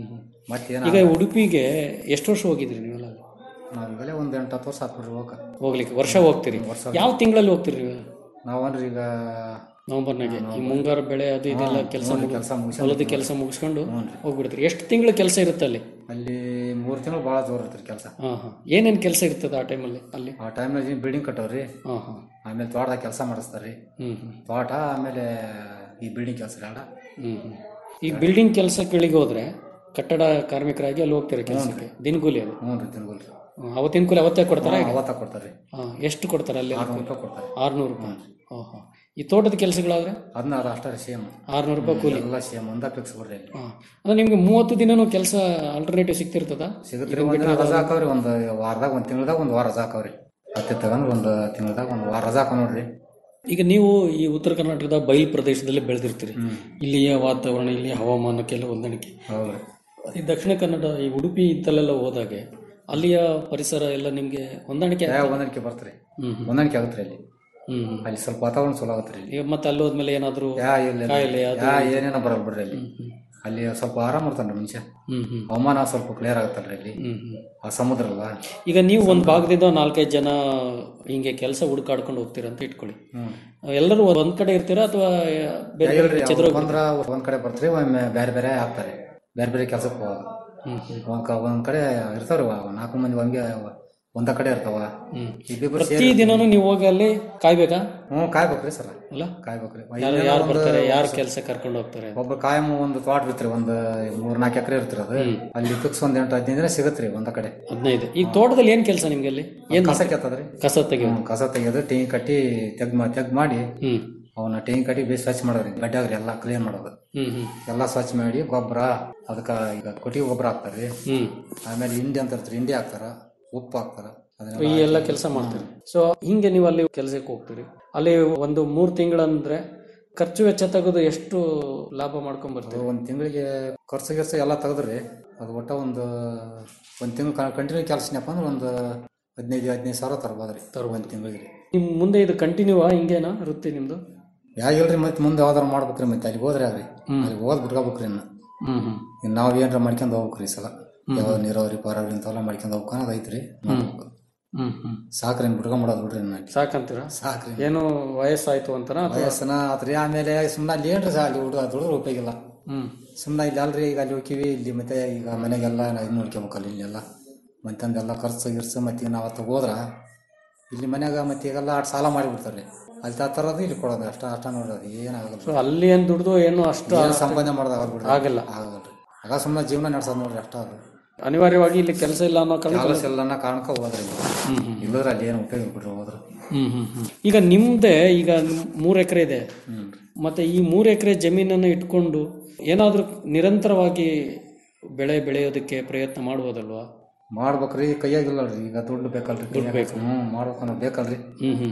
ಮತ್ತೇನ ಈಗ ಉಡುಪಿಗೆ ಎಷ್ಟು ವರ್ಷ ಹೋಗಿದ್ರಿ ನೀವೆಲ್ಲ ಅಲ್ಲಿ? ನಾವ್ ಈಗಲೇ ಒಂದ್ ಎಂಟು ಹತ್ತು ವರ್ಷ ಆತ್ ಬಿಡ್ರಿ ಹೋಗಕ್ಕೆ ಹೋಗ್ಲಿಕ್ಕೆ ವರ್ಷ ಹೋಗ್ತೀರಿ ಯಾವ ತಿಂಗಳಲ್ಲಿ ಹೋಗ್ತೀರಿ ನೀವು ನಾವನ್ರಿ ಈಗ ನವೆಂಬರ್ನಾಗೆ ಈ ಮುಂಗಾರು ಬೆಳೆ ಅದು ಇದೆಲ್ಲ ಹಾ, ಕೆಲಸ ಹ್ಞೂ, ಕೆಲ್ಸ ಮುಗಿಸ್ಕೊಂಡು ಹೊಲದ ಕೆಲಸ ಮುಗಿಸ್ಕೊಂಡು ಹೋಗ್ಬಿಡ್ತೀರಿ ಎಷ್ಟು ತಿಂಗಳ ಕೆಲಸ ಇರುತ್ತೆ ಅಲ್ಲಿ ಅಲ್ಲಿ ಮೂರು ತಿಂಗಳು ಭಾಳ ಜೋರ್ ಇರ್ತೀರಿ ಕೆಲಸ ಹಾ ಹಾ ಏನೇನ್ ಕೆಲಸ ಇರ್ತದೆ ಆ ಟೈಮಲ್ಲಿ ಅಲ್ಲಿ ಆ ಟೈಮ್ನಾಗ ಬಿಲ್ಡಿಂಗ್ ಕಟ್ಟವ್ರಿ ಹಾ ಹಾ ಆಮೇಲೆ ತೋಟದಾಗ ಕೆಲಸ ಮಾಡಿಸ್ತಾರ್ರಿ ಹ್ಮ್ ಹ್ಮ್ ತೋಟ ಆಮೇಲೆ ಈ ಬಿಲ್ಡಿಂಗ್ ಕೆಲಸ ಎರಡ ಹ್ಮ್ ಹ್ಮ್. ಈ ಬಿಲ್ಡಿಂಗ್ ಕೆಲಸಗಳಿಗೆ ಹೋದ್ರೆ ಕಟ್ಟಡ ಕಾರ್ಮಿಕರಾಗಿ ಅಲ್ಲಿ ಹೋಗ್ತಾರೆ ಕೆಲಸಕ್ಕೆ ದಿನಗೂಲಿ ಅದು ಹ್ಞೂ ರೀ ತಿನ್ಗೊಲ್ರಿ ಹ್ಮ್, ಅವತ್ತಿನ ಕೂಲಿ ಅವತ್ತೇ ಕೊಡ್ತಾರೆ ಹಾ, ಅವತ್ತ ಕೊಡ್ತಾರೆ ಹಾ, ಎಷ್ಟು ಕೊಡ್ತಾರೆ ಅಲ್ಲಿ ಆರ್ನೂರು ರೂಪಾಯಿ ಕೊಡ್ತಾರೆ ಆರ್ನೂರು ರೂಪಾಯಿ ಓಹೋ ಈ ತೋಟದ ಕೆಲಸಗಳಾದ್ರೆ ಅದನ್ನ ಅದು ಅಷ್ಟೇ ಸೇಮ್ ಆರ್ನೂರು ರೂಪಾಯಿ ಕೂಲಿ ಎಲ್ಲ ಸೇಮ್ ಒಂದ ಫಿಕ್ಸ್ ಬಿಡ್ರಿ ಅಲ್ಲಿ ಹಾ. ಅಂದ್ರೆ ನಿಮ್ಗೆ ಮೂವತ್ತು ದಿನನೂ ಕೆಲಸ ಆಲ್ಟರ್ನೇಟಿವ್ ಸಿಗ್ತಿರ್ತದ ಸಿಗುತ್ತೆ ಒಂದಿನ ರಜಾ ಹಾಕವ್ರಿ ಒಂದು ವಾರದಾಗ ಒಂದು ತಿಂಗಳದಾಗ ಒಂದು ವಾರ ರಜಾ ಹಾಕವ್ರಿ ಹತ್ತಿ ತಗೊಂಡ್ರೆ ಒಂದು ತಿಂಗಳದಾಗ ಒಂದು ವಾರ ರಜಾ ಹಾಕ ನೋಡ್ರಿ ಈಗ ನೀವು ಈ ಉತ್ತರ ಕರ್ನಾಟಕದ ಬಯಲು ಪ್ರದೇಶದಲ್ಲಿ ಬೆಳೆದಿರ್ತೀರಿ ಇಲ್ಲಿಯ ವಾತಾವರಣ ಇಲ್ಲಿಯ ಹವಾಮಾನಕ್ಕೆಲ್ಲ ಹೊಂದಾಣಿಕೆ ಹೌದ್ರಿ ಈ ದಕ್ಷಿಣ ಕನ್ನಡ ಈ ಉಡುಪಿ ಇಂತಲ್ಲೆಲ್ಲ ಹೋದಾಗೆ ಅಲ್ಲಿಯ ಪರಿಸರ ಎಲ್ಲ ನಿಮ್ಗೆ ಹೊಂದಾಣಿಕೆ ಯಾವ ಆಗ್ತದಾ? ಹೊಂದಾಣಿಕೆ ಬರ್ತಾರೆ ಹ್ಮ್ ಹ್ಮ್. ಹೊಂದಾಣಿಕೆ ಆಗುತ್ತೆ ಅಲ್ಲಿ ಹ್ಮ್ ಹ್ಮ್. ಅಲ್ಲಿ ಸ್ವಲ್ಪ ವಾತಾವರಣ ಚಲೋ ಆಗುತ್ತೆ ರೀ ಈಗ ಮತ್ತೆ ಅಲ್ಲಿ ಹೋದ್ಮೇಲೆ ಏನಾದ್ರು ಯಾ ಇಲ್ಲ ಕಾಯಿಲೆ ಅದು ಯಾ ಏನೇನೋ ಬರಲ್ಲ ಬಿಡ್ರಿ ಅಲ್ಲಿ ಅಲ್ಲಿ ಸ್ವಲ್ಪ ಆರಾಮ್ ಇರ್ತಾನ್ರಿ ಮನುಷ್ಯ ಹ್ಮ್ ಹ್ಮ್ ಹವಾಮಾನ ಸ್ವಲ್ಪ ಕ್ಲಿಯರ್ ಆಗುತ್ತಲ್ರಿ ಅಲ್ಲಿ ಹ್ಮ್ ಹ್ಮ್. ಆ ಸಮುದ್ರ ಅಲ್ವಾ ಈಗ ನೀವು ಒಂದು ಭಾಗದಿಂದ ನಾಲ್ಕೈದು ಜನ ಹಿಂಗೆ ಕೆಲಸ ಹುಡುಕಾಡ್ಕೊಂಡು ಹೋಗ್ತೀರಾ ಅಂತ ಇಟ್ಕೊಳ್ಳಿ ಹ್ಮ್. ಎಲ್ಲರೂ ಒಂದ್ ಕಡೆ ಇರ್ತೀರಾ ಅಥವಾ ಬೇರೆ ಇಲ್ರಿ ಬೇರೆ ಅವ್ರು ಚದುರೋಗಿ ಬಂದ್ರ ಒಂದ್ ಕಡೆ ಬರ್ತೀರಿ ಒಮ್ಮೆ ಬೇರೆ ಬೇರೆ ಹಾಕ್ತಾರೆ ಬೇರೆ ಬೇರೆ ಕೆಲ್ಸಕ್ಕೆ ಹೋಗ ಒಂದ್ ಕ- ಒಂದ್ ಕಡೆ ಇರ್ತಾವ್ರಿ ಅವ ನಾಲ್ಕು ಮಂದಿ ಹಂಗೆ ಒಂದ ಕಡೆ ಇರ್ತಾವ ಇಬ್ಬಿಬ್ರು ಪ್ರತಿ ಸೇರಿ ದಿನನೂ ನೀವು ಹೋಗಿ ಅಲ್ಲಿ ಕಾಯ್ಬೇಕಾ ಹ್ಞೂ ಕಾಯ್ಬೇಕ್ರಿ ಸರ್ ಅಲ್ಲ ಕಾಯ್ಬೇಕ್ರಿ ಯಾರು ಇಲ್ಲೆಲ್ಲ ಯಾರು ಒಂದು- ಬರ್ತಾರೆ ಯಾರು ಕೆಲಸ ಕರ್ಕೊಂಡು ಹೋಗ್ತಾರೆ ಒಬ್ಬ ಕಾಯಂ ಒಂದು ತೋಟ ಬಿತ್ರಿ ಒಂದು ಮೂರ್ ನಾಲ್ಕು ಎಕರೆ ಇರ್ತೀರಿ ಅದು ಅಲ್ಲಿ ಫಿಕ್ಸ್ ಒಂದ್ ಎಂಟು ಹದಿನೈದು ದಿನ ಸಿಗತ್ರಿ ಒಂದ ಕಡೆ ಹದಿನೈದು ಈಗ ತೋಟದಲ್ಲಿ ಏನ್ ಕೆಲಸ ನಿಮ್ಗೆ ಅಲ್ಲಿ ಏನ್ ಕಸ ಕೆತ್ತದ್ರಿ ಕಸ ತೆಗೆಯೋದು ಹ್ಮ್, ಕಸ ತೆಗೆಯೋದು ಟೇಂಗ್ ಕಟ್ಟಿ ತೆಗ್ ಮಾ- ತೆಗ್ ಮಾಡಿ ಹ್ಮ್ ಅವನ್ನ ಟೇಂಗ್ ಕಟ್ಟಿ ಬೇಸ್ ಸ್ವಚ್ಛ ಮಾಡೋದ್ರಿ ಗಡ್ಡಾಗ್ರಿ ಎಲ್ಲ ಕ್ಲೀನ್ ಮಾಡೋದು ಹ್ಮ್ ಹ್ಮ್ ಎಲ್ಲ ಸ್ವಚ್ಛ ಮಾಡಿ ಗೊಬ್ಬರ ಅದಕ್ಕ ಈಗ ಕೊಟ್ಟಿಗೆ ಗೊಬ್ಬರ ಹಾಕ್ತಾರ್ರಿ ಹ್ಮ್ ಆಮೇಲೆ ಹಿಂಡಿ ಅಂತ ಇರ್ತಾರೆ ಹಿಂಡಿ ಹಾಕ್ತಾರ ಉಪ್ಪು ಹಾಕ್ತಾರ ಅದನ್ನೆಲ್ಲ ಈ ಎಲ್ಲ ಕೆಲಸ ಮಾಡ್ತೀರಿ ಸೊ ಹಿಂಗೆ ನೀವು ಅಲ್ಲಿ ಕೆಲಸಕ್ಕೆ ಹೋಗ್ತೀರಿ ಅಲ್ಲಿ ಒಂದು ಮೂರ್ ತಿಂಗಳಂದ್ರೆ ಖರ್ಚು ವೆಚ್ಚ ತೆಗೆದು ಎಷ್ಟು ಲಾಭ ಮಾಡ್ಕೊಂಡ್ ಬರ್ತೀರಿ ಒಂದ್ ತಿಂಗಳಿಗೆ ಖರ್ಚು ಗಿರ್ಚು ಎಲ್ಲ ತೆಗೆದ್ರಿ ಅದು ಒಟ್ಟ ಒಂದು ಒಂದ್ ತಿಂಗಳು ಕಂಟಿನ್ಯೂ ಕೆಲಸನಪ್ಪ ಅಂದ್ರೆ ಒಂದು ಹದಿನೈದು ಹದಿನೈದು ಸಾವಿರ ತರ್ಬೋದ್ರಿ ತರ ಒಂದ್ ತಿಂಗಳಿಗೆ ನಿಮ್ ಮುಂದೆ ಇದು ಕಂಟಿನ್ಯೂ ಹಿಂಗೇನಾ ವೃತ್ತಿ ನಿಮ್ದು ಯಾಗಿಲ್ರಿ ಮತ್ತೆ ಮುಂದೆ ಯಾವ್ದಾರು ಮಾಡ್ಬೇಕ್ರಿ ಮತ್ತೆ ಅಲ್ಲಿ ಹೋದ್ರೆ ಆಗ್ರಿ ಅಲ್ಲಿ ಹೋದ್ ಬಿಟ್ಕೋಬೇಕ್ರಿ ಇನ್ನು ಹ್ಮ್ ಹ್ಮ್ ಇನ್ನು ನಾವ್ ಏನ್ರ ಮಾಡ್ಕೊಂಡ್ ಹೋಗ್ಬೇಕ್ರಿ ಈ ಸಲ ಯಾವ ನೀರಾವರಿ ಪಾರಾವರಿ ಇಂಥವೆಲ್ಲ ಮಾಡ್ಕೊಂಡ್ ಹೋಗ್ಕೊಂಡು ಅದು ಐತ್ರಿ ಮಾಡ್ಬೇಕು. ಹ್ಮ್ ಹ್ಮ್ ಸಾಕ್ರಿ ಇನ್ನು ಬಿಟ್ಕೊಂಬಿಡೋದು ಬಿಡ್ರಿ ಇನ್ನು ಸಾಕಂತೀರಾ ಸಾಕ್ರಿ ಏನು ವಯಸ್ಸಾಯ್ತು ಅಂತನಾ ಅಥವಾ ವಯಸ್ಸನ ಆತ್ರಿ ಆಮೇಲೆ ಸುಮ್ಮನೆ ಅಲ್ಲಿ ಏನ್ರಿ ಸಹ ಅಲ್ಲಿ ಹುಡುಗ ದುಡಿದ್ರೆ ಉಪಯೋಗ ಇಲ್ಲ ಹ್ಮ್ ಸುಮ್ಮನೆ ಇಲ್ಲಿ ಅಲ್ರಿ ಈಗ ಅಲ್ಲಿ ಹೋಗಿವಿ ಇಲ್ಲಿ ಮತ್ತೆ ಈಗ ಮನೆಗೆಲ್ಲ ಇದು ನೋಡ್ಕೊಬೇಕಲ್ಲ ಇಲ್ಲೆಲ್ಲ ಮತ್ತಂದೆಲ್ಲ ಖರ್ಚು ಗಿರ್ಚು ಮತ್ತೆ ನಾವು ಅವತ್ತು ಹೋದ್ರ ಇಲ್ಲಿ ಮನ್ಯಾಗ ಮತ್ತೆ ಈಗೆಲ್ಲ ಅಷ್ಟು ಸಾಲ ಮಾಡಿಬಿಡ್ತಾರೆ ಅಲ್ಲಿ ತಾ ತರೋದು ಇಲ್ಲಿ ಕೊಡೋದು ಅಷ್ಟ ಅಷ್ಟ ನೋಡೋದು ಏನಾಗಲ್ಲ ಸೊ ಅಲ್ಲಿ ಏನ್ ದುಡ್ದು ಏನು ಅಷ್ಟು ಏನು ಸಂಪಾದನೆ ಮಾಡೋದು ಬಿಡ್ರಿ ಆಗಲ್ಲ ಆಗಲ್ರಿ ಆಗ ಸುಮ್ಮನೆ ಜೀವನ ನಡೆಸೋದು ನೋಡ್ರಿ ಅಷ್ಟ ಅದು ಅನಿವಾರ್ಯವಾಗಿ ಇಲ್ಲಿ ಕೆಲಸ ಇಲ್ಲ ಅನ್ನೋ ಕಾರಣ ಕೆಲಸ ಎಲ್ಲನ ಕಾರಣಕ್ಕೆ ಹೋದ್ರಿ ಇಲ್ಲದ್ರೆ ಅಲ್ಲಿ ಏನು ಉಪಯೋಗ ಬಿಡ್ರಿ ಹೋದ್ರು ಹ್ಮ್ ಹ್ಮ್ ಹ್ಮ್. ಈಗ ನಿಮ್ದೇ ಈಗ ನಿಮ್ ಮೂರ್ ಎಕರೆ ಇದೆ ಮತ್ತೆ ಈ ಮೂರ್ ಎಕರೆ ಜಮೀನನ್ನು ಇಟ್ಕೊಂಡು ಏನಾದ್ರೂ ನಿರಂತರವಾಗಿ ಬೆಳೆ ಬೆಳೆಯೋದಕ್ಕೆ ಪ್ರಯತ್ನ ಮಾಡ್ಬೋದಲ್ವಾ ಮಾಡ್ಬೇಕ್ರಿ ಕೈಯಾಗಿಲ್ಲಲ್ರಿ ಈಗ ದುಡ್ಡು ಬೇಕಲ್ರಿ ದುಡ್ಡು ಬೇಕು. ಹ್ಞೂ ಮಾಡ್ಬೇಕನ್ನೋ ಬೇಕಲ್ರಿ ಹ್ಮ್ ಹ್ಮ್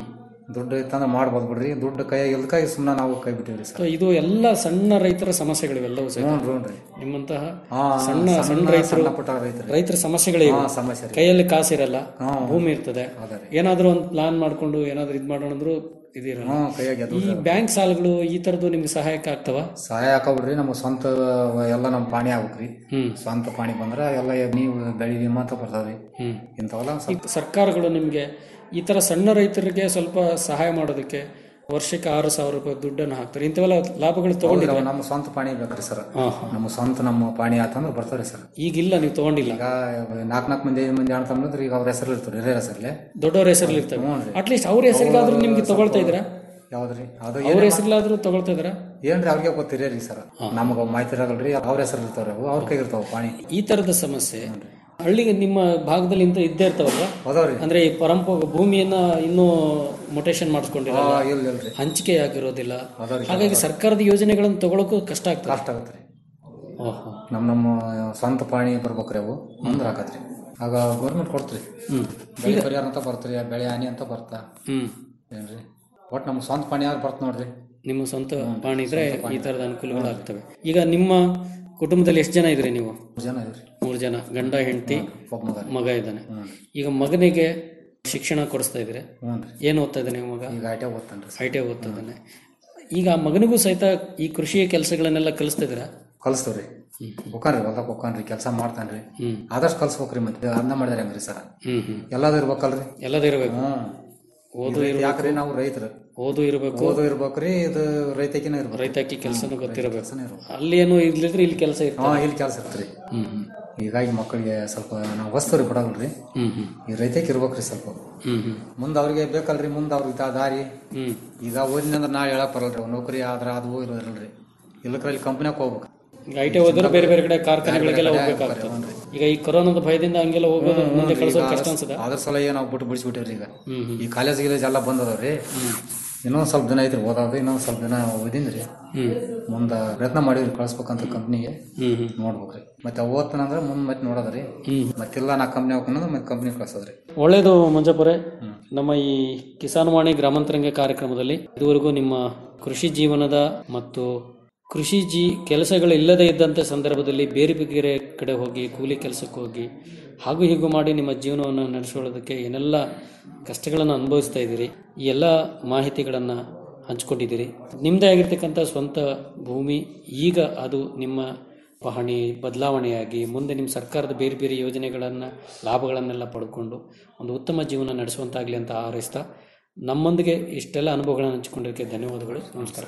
ದುಡ್ಡು ಇತ್ತಂದ್ರೆ ಮಾಡ್ಬೋದು ಬಿಡ್ರಿ ದುಡ್ಡು ಕೈ ಇಲ್ಕಾಗಿ ಸುಮ್ಮನೆ ನಾವು ಕೈ ಬಿಟ್ಟಿವ್ರಿ ಸರ್ ಸೊ ಇದು ಎಲ್ಲ ಸಣ್ಣ ರೈತರ ಸಮಸ್ಯೆಗಳಿವೆಲ್ಲವೂ ಸಹಿತ ಹ್ಞೂ ಹ್ಞೂ ರೀ ನಿಮ್ಮಂತಹ ಹಾ, ಸಣ್ಣ ಸಣ್ಣ- ಸಣ್ಣ ರೈತರು ಸಣ್ಣ ಪುಟ್ಟ ರೈತರು. ರೈತರ ಸಮಸ್ಯೆಗಳೇ ಇವು. ಹಾ, ಸಮಸ್ಯೆ ರೀ. ಕೈಯಲ್ಲಿ ಕಾಸಿರಲ್ಲ ಹಾ. ಭೂಮಿ ಇರ್ತದೆ ಅದೇ ರೀ. ಏನಾದ್ರೂ ಒಂದು ಪ್ಲಾನ್ ಮಾಡ್ಕೊಂಡು ಏನಾದ್ರೂ ಇದ್ ಮಾಡೋಣ ಅಂದ್ರೂ ಇದಿರಲ್ಲ ಹ್ಞೂ ಕೈಯಾಗಿ ಅದು ಈ ಬ್ಯಾಂಕ್ ಸಾಲಗಳು ಈ ತರದ್ದು ನಿಮ್ಗೆ ಸಹಾಯಕ ಆಗ್ತವ ಸಹಾಯ ಹಾಕಬಿಡ್ರಿ ನಮಗೆ ಸ್ವಂತ ಎಲ್ಲ ನಮ್ಮ ಪಾಣಿ ಆಗ್ಬೇಕ್ರಿ ಹ್ಮ್. ಸ್ವಂತ ಪಾಣಿ ಬಂದ್ರೆ ಎಲ್ಲ ನೀವು ಬೆಳಿ ವಿಮಾ ಅಂತ ಬರ್ತಾವ್ರಿ ಹ್ಮ್. ಇಂಥವೆಲ್ಲ ಈ ಸ್ವಲ್ಪ ಸರ್ಕಾರಗಳು ನಿಮ್ಗೆ ಈ ತರ ಸಣ್ಣ ರೈತರಿಗೆ ಸ್ವಲ್ಪ ಸಹಾಯ ಮಾಡೋದಕ್ಕೆ ವರ್ಷಕ್ಕೆ ಆರು ಸಾವಿರ ರೂಪಾಯಿ ದುಡ್ಡನ್ನು ಹಾಕ್ತಾರೆ ಇಂಥವೆಲ್ಲ ಲಾಭಗಳು ಹೌದ್ರಿ, ತಗೊಂಡಿಲ್ಲ ಅವು ನಮ್ಮ ಸ್ವಂತ ಪಾಣಿ ಬೇಕ್ರಿ ಸರ್ ಹಾ, ನಮ್ಮ ಸ್ವಂತ ನಮ್ಮ ಪಾಣಿ ಆತಂದ್ರೆ ಬರ್ತಾವ್ರಿ ಸರ್ ಈಗಿಲ್ಲ ನೀವು ತಗೊಂಡಿಲ್ಲ ಈಗ ನಾಲ್ಕು ನಾಲ್ಕು ಮಂದಿ ಐದು ಮಂದಿ ಅಣ್ಣ ತಮ್ಮಂದ್ರೆ ಈಗ ಅವ್ರ ಹೆಸರು ಇರ್ತಾರೆ ಹಿರಿಯರ ಹೆಸರಲ್ಲಿ ದೊಡ್ಡವ್ರ ಹೆಸರಲ್ಲಿ ಇರ್ತವೆ ಹ್ಞೂ ರೀ. ಅಟ್ಲೀಸ್ಟ್ ಅವ್ರ ಹೆಸರಿಗಾದ್ರೂ ನಿಮ್ಗೆ ತಗೊಳ್ತಾ ಇದ್ರ ಯಾವ್ದ್ರಿ ಅದು ಅವ್ರ ಹೆಸರಿಗಾದ್ರೂ ತಗೊಳ್ತಾ ಇದ್ರ ಏನ್ರಿ ಅವ್ರಿಗೆ ಗೊತ್ತಿರೇ ರೀ ಸರ್ ನಮಗೆ ಮಾಹಿತಿ ಇರಲ್ರಿ ಅವ್ರ ಹೆಸರು ಇರ್ತಾವ್ರಿ ಅವು ಅವ್ರ ಕೈಗೆ ಇರ್ತಾವ ಪಾಣಿ ಈ ತರದ ಸಮಸ್ಯೆ ಹಳ್ಳಿಗೆ ನಿಮ್ಮ ಭಾಗದಲ್ಲಿ ಇಂತ ಇದ್ದೇ ಇರ್ತಾವಲ್ವಾ ಹೌದವ್ರಿ ಅಂದ್ರೆ ಈ ಪರಂಪ ಭೂಮಿಯನ್ನ ಇನ್ನೂ ಮೊಟೇಶನ್ ಮಾಡಿಸ್ಕೊಂಡಿರಲ್ಲ ಹಾ, ಇಲ್ಲ ಇಲ್ರಿ ಹಂಚಿಕೆ ಆಗಿರೋದಿಲ್ಲ ಹೌದವ್ರಿ. ಹಾಗಾಗಿ ಸರ್ಕಾರದ ಯೋಜನೆಗಳನ್ನು ತಗೊಳಕ್ಕೂ ಕಷ್ಟ ಆಗ್ತದೆ ಕಷ್ಟ ಆಗತ್ರಿ ಓಹೋ. ನಮ್ಮ ನಮ್ಮ ಸ್ವಂತ ಪಾಣಿ ಬರ್ಬೇಕ್ರಿ ಅವು ಮುಂದ್ರ ಹಾಕತ್ರಿ ಆಗ ಗೌರ್ಮೆಂಟ್ ಕೊಡ್ತ್ರಿ ಬೆಳೆ ಪರಿಹಾರ ಅಂತ ಬರ್ತ್ರಿ ಬೆಳೆ ಹಾನಿ ಅಂತ ಬರ್ತಾ ಹ್ಮ್ ಏನ್ರಿ ಒಟ್ಟು ನಮ್ಮ ಸ್ವಂತ ಪಾಣಿ ಯಾರು ಬರ್ತ ನೋಡ್ರಿ ನಿಮ್ಮ ಸ್ವಂತ ಪಾಣಿ ಇದ್ರೆ ಈ ತರದ ಅನುಕೂಲಗಳು ಆಗ್ತವೆ ಈಗ ನಿಮ್ಮ ಕುಟುಂಬದಲ್ಲಿ ಎಷ್ಟು ಜನ ಇದ್ರಿ ನೀವು ಮೂರ್ ಜನ ಇದ್ರಿ ಮೂರು ಜನ ಗಂಡ ಹೆಂಡತಿ ಒಬ್ಬ ಮಗ ರೀ. ಮಗ ಇದ್ದಾನೆ ಈಗ ಮಗನಿಗೆ ಶಿಕ್ಷಣ ಕೊಡಿಸ್ತಾ ಇದ್ರೆ ಹ್ಞೂ ರೀ ಏನು ಓದ್ತಾ ಇದ್ದಾನೆ ಮಗ ಈಗ ಐಟೆ ಓದ್ತಾನ್ರಿ ಐ ಟಿ ಓದ್ತಾ ಇದ್ದಾನೆ ಈಗ ಆ ಮಗನಿಗೂ ಸಹಿತ ಈ ಕೃಷಿಯ ಕೆಲಸಗಳನ್ನೆಲ್ಲ ಕಲಿಸ್ತಾ ಇದ್ದೀರಾ ಕಲಿಸ್ತವ್ರಿ ಹೋಕಾನ್ರಿ ಹೊಲ್ದಾಗ ಹೋಕಾನ್ರಿ ಕೆಲಸ ಮಾಡ್ತಾನ್ರಿ ಹ್ಮ್. ಆದಷ್ಟು ಕಲ್ಸ್ಬೇಕ್ರಿ ಮತ್ತೆ ಅದನ್ನ ಮಾಡಿದ್ರೆ ಹೆಂಗ್ರಿ ಸರ್ ಹ್ಮ್ ಹ್ಮ್ ಎಲ್ಲಾದ್ರು ಇರ್ಬೇಕಲ್ರಿ ಎಲ್ಲದೇ ಇರಬೇಕು ಹ್ಮ್ ಓದು ಇದು ಇರ್ಬೇಕು. ಯಾಕ್ರಿ ನಾವು ರೈತರು ಓದು ಇರಬೇಕು ಓದು ಇರ್ಬೇಕ್ರಿ ಇದು ರೈತಕಿನ ಇರ್ಬೇಕು ರೈತಾಕಿ ಕೆಲಸನೂ ಗೊತ್ತಿರಬೇಕು ಕೆಲ್ಸನೇ ಇರ್ಬೇಕು. ಅಲ್ಲಿ ಏನು ಇರ್ಲಿದ್ರೆ ಇಲ್ಲಿ ಕೆಲಸ ಹಾ ಇರ್ತದೆ ಇಲ್ಲಿ ಕೆಲಸ ಇರ್ತ್ರಿ ಹ್ಮ್ ಹ್ಮ್ ಹೀಗಾಗಿ ಮಕ್ಕಳಿಗೆ ಸ್ವಲ್ಪ ನಾವು ವಸ್ತುರಿ ಬಿಡಲ್ರಿ ಹ್ಮ್ ಹ್ಮ್ ಈ ರೈತಕ್ಕೆ ಇರ್ಬೇಕ್ರಿ ಸ್ವಲ್ಪ ಹ್ಮ್ ಹ್ಮ್ ಮುಂದೆ ಅವ್ರಿಗೆ ಬೇಕಲ್ರಿ ಮುಂದೆ ಅವ್ರಿಗೆ ತಾ- ದಾರಿ ಹ್ಮ್ ಈಗ ಓದಿನಂದ್ರೆ ನಾಳೆ ಹೇಳಕ್ ಬರಲ್ರಿ ಅವ್ನ್ ನೌಕರಿ ಆದ್ರ ಅದು ಇರೋದಿಲ್ರಿ ಇಲ್ಲಕ್ರಲ್ಲಿ ಕಂಪ್ನಿಯಾಗ ಹೋಗ್ಬೇಕು ಈಗ ಐ ಟಿ ಓದಿದ್ರೆ ಬೇರೆ ಬೇರೆ ಕಡೆ ಕಾರ್ಖಾನೆಗಳಿಗೆಲ್ಲ ಬೇರೆ ಕಡೆ ಹೋಗ್ಬೇಕಾಗ್ತದೆ ಹ್ಞೂನ್ರಿ. ಈಗ ಈ ಕೊರೋನಾದ ಭಯದಿಂದ ಹಂಗೆಲ್ಲ ಹೋಗೋದು ಮುಂದೆ ಕಳಿಸೋದು ಕಷ್ಟ ಈಗ ಅನ್ಸುತ್ತೆ ಅದ್ರ ಸಲ ನಾವು ಬಿಟ್ಟು ಬಿಡಿಸ್ಬಿಟ್ಟಿವ್ರಿ ಈಗ ಹ್ಮ್ ಹ್ಮ್ ಈ ಕಾಲೇಜ್ ಗಿಲೇಜ್ ಎಲ್ಲ ಬಂದದವ್ರಿ ಇನ್ನೊಂದ್ ಸ್ವಲ್ಪ ದಿನ ಐತ್ರಿ ಓದೋದು ಇನ್ನೊಂದ್ ಸ್ವಲ್ಪ ದಿನ ಓದಿಂದ್ರಿ ಹ್ಮ್ ಮುಂದ ಪ್ರಯತ್ನ ಮಾಡಿವ್ರಿ ಕಳ್ಸ್ಬೇಕಂತ ಕಂಪ್ನಿಗೆ ಹ್ಮ್ ಹ್ಮ್ ನೋಡ್ಬೇಕ್ರಿ ಮತ್ತೆ ಅವ್ ಓದ್ತಾನಂದ್ರ ಮುಂದ್ ಮತ್ತೆ ನೋಡೋದ್ರಿ ಹ್ಮ್. ಮತ್ತೆಲ್ಲ ನಾ ಕಂಪ್ನಿ ಹೋಗ್ಕೊಂಡು ಮತ್ತೆ ಕಂಪ್ನಿ ಕಳ್ಸೋದ್ರಿ ಒಳ್ಳೆಯದು ಮಂಜಪುರೆ ನಮ್ಮ ಈ ಕಿಸಾನ್ ವಾಣಿ ಗ್ರಾಮಾಂತರಂಗ ಕಾರ್ಯಕ್ರಮದಲ್ಲಿ ಇದುವರೆಗೂ ನಿಮ್ಮ ಕೃಷಿ ಜೀವನದ ಮತ್ತು ಕೃಷಿ ಜೀ ಕೆಲಸಗಳು ಇಲ್ಲದೇ ಇದ್ದಂಥ ಸಂದರ್ಭದಲ್ಲಿ ಬೇರೆ ಬೇರೆ ಕಡೆ ಹೋಗಿ ಕೂಲಿ ಕೆಲಸಕ್ಕೆ ಹೋಗಿ ಹಾಗೂ ಹೀಗೂ ಮಾಡಿ ನಿಮ್ಮ ಜೀವನವನ್ನು ನಡೆಸ್ಕೊಳ್ಳೋದಕ್ಕೆ ಏನೆಲ್ಲ ಕಷ್ಟಗಳನ್ನು ಅನುಭವಿಸ್ತಾ ಇದ್ದೀರಿ ಈ ಎಲ್ಲ ಮಾಹಿತಿಗಳನ್ನು ಹಂಚ್ಕೊಂಡಿದ್ದೀರಿ ನಿಮ್ಮದೇ ಆಗಿರ್ತಕ್ಕಂಥ ಸ್ವಂತ ಭೂಮಿ ಈಗ ಅದು ನಿಮ್ಮ ಪಹಣಿ ಬದಲಾವಣೆಯಾಗಿ ಮುಂದೆ ನಿಮ್ಮ ಸರ್ಕಾರದ ಬೇರೆ ಬೇರೆ ಯೋಜನೆಗಳನ್ನು ಲಾಭಗಳನ್ನೆಲ್ಲ ಪಡ್ಕೊಂಡು ಒಂದು ಉತ್ತಮ ಜೀವನ ನಡೆಸುವಂತಾಗಲಿ ಅಂತ ಹಾರೈಸ್ತಾ ನಮ್ಮೊಂದಿಗೆ ಇಷ್ಟೆಲ್ಲ ಅನುಭವಗಳನ್ನು ಹಂಚಿಕೊಂಡಿದ್ದಕ್ಕೆ ಧನ್ಯವಾದಗಳು ನಮಸ್ಕಾರ